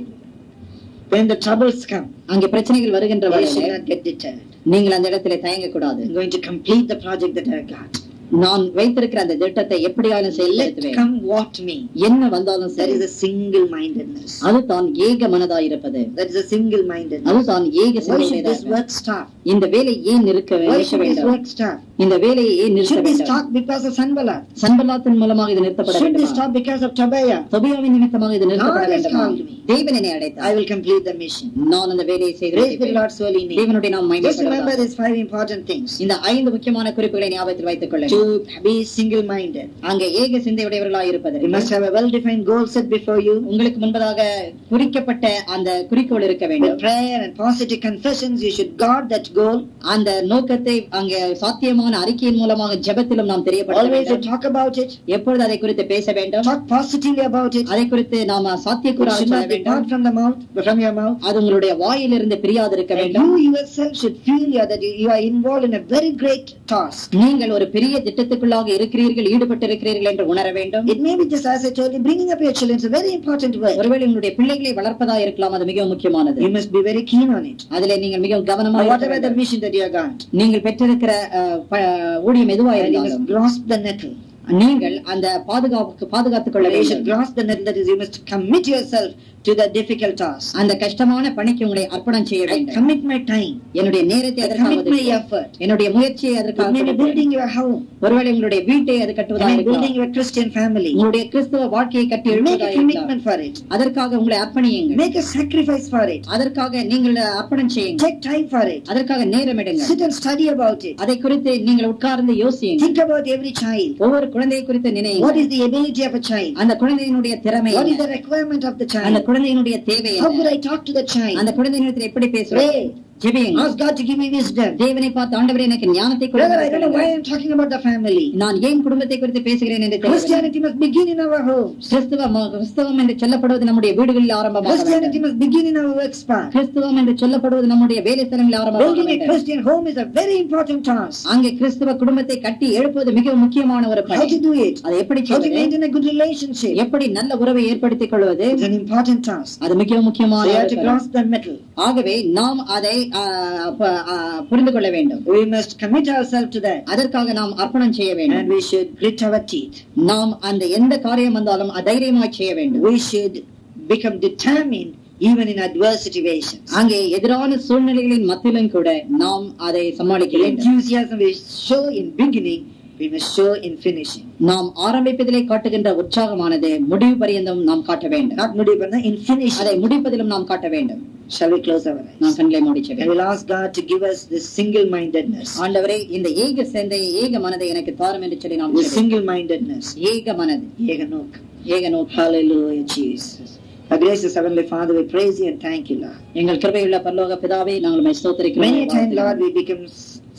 When the troubles come,
அங்கே பிரச்சனைகள் வருகின்ற
you should
வேளையிலே
not get deterred.
நீங்கள் அந்த இடத்திலே தயங்கக்கூடாது
I'm going to complete the project that I got.
நான் வைத்திருக்கிற அந்த திட்டத்தை எப்படியாலும்
Let
செயல்படுத்துவேன்
come what may.
என்ன வந்தாலும்
That
சரி
is a single mindedness.
அதுதான் ஏக மனதாயிருப்பது
That is a single mindedness.
அதுதான் ஏக
Why should this
சிந்தையுடையதாயிருப்பது.
work stop?
இந்த வேலை ஏன் நிற்க
Why
நிற்க
should this
வேண்டும்
work stop?
இந்த வேலையை ஏன் நிறுத்த
Should this
வேண்டும்
stop because of Sanballat?
சன்பலாத்தின் மூலமாக இது நிறுத்தப்பட
Should this
வேண்டுமா
stop because of Tobiah?
தொபியாவின் நிமித்தமாக இது நிறுத்தப்பட
God has
வேண்டுமா
called me.
தேவன் என்னை
I
அடைத்தார்
will complete the mission.
நான் அந்த வேலையை செய்து
Praise the
முடிப்பேன்.
Lord's holy name.
தேவனுடைய நாம்
Just remember
மகிமைப்படுவதாக.
these five important things.
இந்த ஐந்து முக்கியமான குறிப்புகளை ஞாபகத்தில் வைத்துக் கொள்ளுங்கள்
To be single minded.
அங்கே ஏக சிந்தையுடையவர்களாக இருப்பது
You must have a well defined goal set before you.
உங்களுக்கு முன்பதாக குறிக்கப்பட்ட அந்த குறிக்கோள் இருக்க வேண்டும்
With prayer and positive confessions, you should guard that goal.
அந்த நோக்கத்தை அங்கே சாத்தியமான அறிக்கையின் மூலமாக ஜெபத்திலும் நாம் தெரியப்படுத்த
Always you
வேண்டும்
talk about it.
எப்பொழுது அதை குறித்து பேச வேண்டும்
Talk positively about it.
அதை குறித்து நாம
It
சாத்தியக்கூறாக
should
சொல்ல
not
வேண்டும்
depart from the mouth, from your mouth.
அது உங்களுடைய வாயிலிருந்து பிரியாது இருக்க
And
வேண்டும்
you yourself should feel yeah, that you you are involved in a very great task.
நீங்கள் ஒரு பெரிய திட்டத்துக்குள்ளாக இருக்கிறீர்கள் ஈடுபட்டு இருக்கிறீர்கள் என்று உணர வேண்டும்
It may be just as I told you, bringing up your children is a very important work.
ஒருவேளை உங்களுடைய பிள்ளைகளை வளர்ப்பதா இருக்கலாம் அது மிகவும் முக்கியமானது
You must be very keen on it.
அதிலே நீங்கள் மிகவும்
Or
கவனமாக இருக்க
whatever the
வேண்டும்.
mission that you have got.
நீங்கள் பெற்றிருக்கிற அஹ், ப- ஊழியம் எதுவா
And you must
இருந்தாலும்
grasp the nettle.
நீங்கள் அந்த பாதுகாப்புக்கு பாதுகாத்துக் கொள்ள
You should
வேண்டும்
grasp the nettle, that is, you must commit yourself to the difficult task.
அந்த கஷ்டமான பணிக்கு உங்களை அர்ப்பணம் செய்ய
I
வேண்டும்
commit my time.
என்னுடைய நேரத்தை
I
அதற்காக
commit my
ஒதுக்குவேன்.
effort.
என்னுடைய முயற்சியை
It
அதற்காக
may be
கொடுப்பேன்.
building your home.
ஒருவேளை உங்களுடைய வீட்டை அது
I
கட்டுவதாக
mean,
இருக்கலாம்
building your Christian family.
உங்களுடைய கிறிஸ்தவ வாழ்க்கையை கட்டி
Make a
எழுப்புவதாக இருக்கலாம்
commitment for it.
அதற்காக உங்களை அர்ப்பணியுங்கள்
Make a sacrifice for it.
அதற்காக நீங்கள் அர்ப்பணம் செய்யுங்கள்
Take time for it.
அதற்காக நேரமிடுங்கள்
Sit and study about it.
அதை குறித்து நீங்கள் உட்கார்ந்து யோசியுங்கள்
Think about every child.
ஒவ்வொரு குழந்தையை குறித்து
What
நினையுங்கள்
is the ability of a child?
அந்த குழந்தையினுடைய திறமை
What is
என்ன?
the requirement of the
அந்த
child?
குழந்தையினுடைய தேவை
How could
என்ன
I talk to the child?
அந்த குழந்தையினத்தில் எப்படி பேசுவது
Pray.
ஜெபியுங்கள்
Ask God to give me wisdom.
தேவனை பார்த்து ஆண்டவரே எனக்கு ஞானத்தை
Brother, I don't know why
கொடுங்க
I'm talking about the family.
நான் ஏன் குடும்பத்தை குறித்து பேசுகிறேன் என்று தெரியவில்லை.
Christianity must begin in our homes.
கிறிஸ்துவ ம- கிறிஸ்தவம் என்று சொல்லப்படுவது நம்முடைய வீடுகளில் ஆரம்பமாக
Christianity
வேண்டும்.
must begin in our work spot.
கிறிஸ்துவம் என்று சொல்லப்படுவது நம்முடைய வேலை ஸ்தலங்களில் ஆரம்பமாக
Building a
வேண்டும்.
Christian home is a very important task.
அங்கே கிறிஸ்துவ குடும்பத்தை கட்டி எழுப்புவது மிக முக்கியமான ஒரு
How
பணி
to do it?
அதை எப்படி
How to
செய்வது
maintain a good relationship?
எப்படி நல்ல உறவை ஏற்படுத்திக் கொள்வது
It's an important task.
அது மிக
So
முக்கியமான
you have
ஒரு
to
பணி.
grasp the metal.
ஆகவே நாம் அதை ஆ, ப- ஆ, புரிந்து கொள்ள வேண்டும்
We must commit ourselves to that.
அதற்காக நாம் அர்ப்பணம் செய்ய வேண்டும்
And we should grit our teeth.
நாம் அந்த எந்த காரியம் வந்தாலும் அதைரியமாய் செய்ய வேண்டும்
We should become determined even in adverse situations.
அங்கே எதிரான சூழ்நிலைகளின் மத்தியிலும் கூட நாம் அதை சமாளிக்க
The
வேண்டும்
enthusiasm we show in beginning, we must show in finishing.
நாம் ஆரம்பிப்பதிலே காட்டுகின்ற உற்சாகமானது முடிவு பரியந்தம் நாம் காட்ட வேண்டும்
Not Mudipana, in
அதை
finishing.
முடிப்பதிலும் நாம் காட்ட வேண்டும்
Shall we close our eyes?
நாம் கண்களை மூடி
I
செல்வோம்.
will ask God to give us this single-mindedness.
ஆண்டவரே இந்த ஏக சிந்தையை ஏக மனதை எனக்கு தாரும் என்று சொல்லி நாம்
This
ஜெபிப்போம்.
single-mindedness.
ஏக மனது
Yeganok.
ஏக நோக்கி
Hallelujah, Jesus. Our gracious Heavenly Father, we praise you and thank you, Lord.
எங்கள் கிருபையுள்ள பரலோக பிதாவே நாங்கள் உம்மை ஸ்தோத்திரிக்கிறோம்
Many a time, Lord, we become s-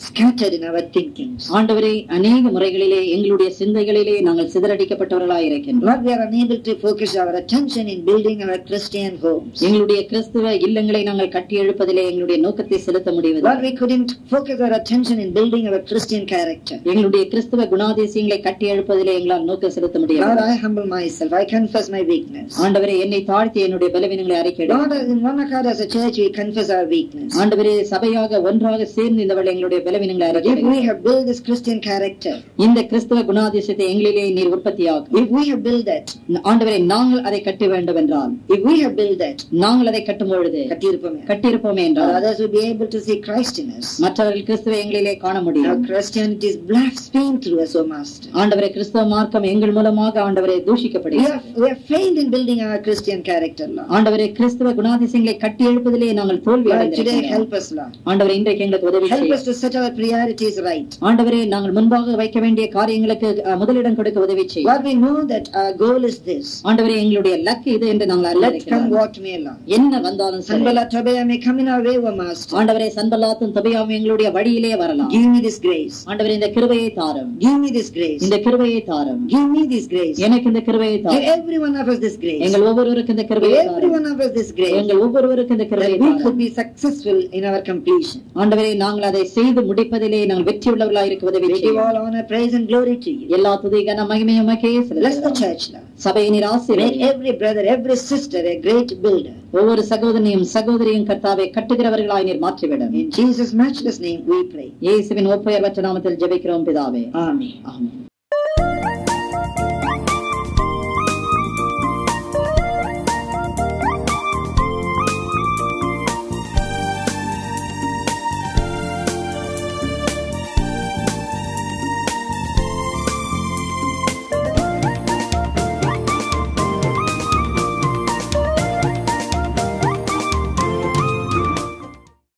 scattered in our thinkings.
ஆண்டவரே அநேக முறைகளிலே எங்களுடைய சிந்தைகளிலே நாங்கள் சிதறடிக்கப்பட்டவர்களாய் இருக்கின்றோம்
Lord, we are unable to focus our attention in building our Christian homes.
எங்களுடைய கிறிஸ்துவ இல்லங்களை நாங்கள் கட்டி எழுப்பதிலே எங்களுடைய நோக்கத்தை செலுத்த முடிவதில்லை
Lord, we couldn't focus our attention in building our Christian character.
எங்களுடைய கிறிஸ்துவ குணாதிசயங்களை கட்டி எழுப்பதிலே எங்களால் நோக்கம் செலுத்த
Lord,
முடியாது
I humble myself. I confess my weakness.
ஆண்டவரே என்னை தாழ்த்தி என்னுடைய பலவீனங்களை அறிக்கையிடும்
Lord, in one accord as a church, we confess our weakness.
ஆண்டவரே சபையாக ஒன்றாக சேர்ந்து இந்த வேளை எங்களுடைய பலவீனங்களை
But if
அறிக்கையிடும்
we have built this Christian character,
இந்த கிறிஸ்துவ குணாதிசயத்தை எங்களிலே நீர் உற்பத்தியாகும்
if we have built that,
ஆண்டவரே நாங்கள் அதை கட்ட வேண்டும் என்றால்
if we have built that,
நாங்கள் அதை கட்டும் பொழுது
கட்டியிருப்போமே.
கட்டியிருப்போமே
Or
என்றால்
others will be able to see Christ in us.
மற்றவர்கள் கிறிஸ்துவை எங்களிலே காண
Now
முடியும்
Christianity is blasphemed through us, O Master.
ஆண்டவரே கிறிஸ்துவ மார்க்கம் எங்கள் மூலமாக ஆண்டவரை
We
தூஷிக்கப்படுகிறது
have, we have failed in building our Christian character, Lord.
ஆண்டவரே கிறிஸ்துவ குணாதிசயங்களை கட்டி எழுப்பதிலே நாங்கள் தோல்வி
Lord, today
அடைந்திருக்கிறோம்
help us, Lord.
ஆண்டவரே இன்றைக்கு எங்களுக்கு உதவி
Help
செய்யும்
us to set our priorities right.
ஆண்டவரே நாங்கள் முன்பாக வைக்க வேண்டிய காரியங்களுக்கு அஹ், முதலிடம் கொடுக்க உதவி செய்யும்
Lord, we know that our goal is this.
ஆண்டவரே எங்களுடைய லக்கு இது என்று நாங்கள்
Let come
அறிந்திருக்கிறோம்
what may, Lord.
என்ன வந்தாலும் சரி
Sanballat Tobiah may come in our way, O Master.
ஆண்டவரே சன்பல்லாத்தும் தொபியாவும் எங்களுடைய வழியிலே வரலாம்
Give me this grace.
ஆண்டவரே இந்த கிருபையை தாரும்
Give me this grace.
இந்த கிருபையை தாரும்
Give me this grace.
எனக்கு இந்த கிருபையை
Give
தாரும்
every one of us this grace.
எங்கள் ஒவ்வொருவருக்கும் இந்த
Give
கிருபையை
every
தாரும்
one of us this grace.
எங்கள் ஒவ்வொருவருக்கும் இந்த
That
கிருபையை
we
தாரும்
could be successful in our completion.
ஆண்டவரே நாங்கள் அதை செய்து முடிப்பதிலே நாங்கள் வெற்றி உள்ளவர்களாக இருக்க உதவி
We give
செய்யும்
all honor, praise, and glory to you.
எல்லா துதி கன மகிமையும் உமக்கே
Bless the
செலுத்துகிறோம்.
church, Lord.
சபையை நீர்
Make
ஆசீர்வதியும்
every brother, every sister a great builder.
ஒவ்வொரு சகோதரனையும் சகோதரியும் கர்த்தாவை கட்டுகிறவர்களாய் நீர் மாற்றிவிடும்
In Jesus' matchless name we pray.
இயேசுவின் ஒப்பெயர்வற்ற நாமத்தில் ஜெபிக்கிறோம் பிதாவே
Amen.
ஆமென்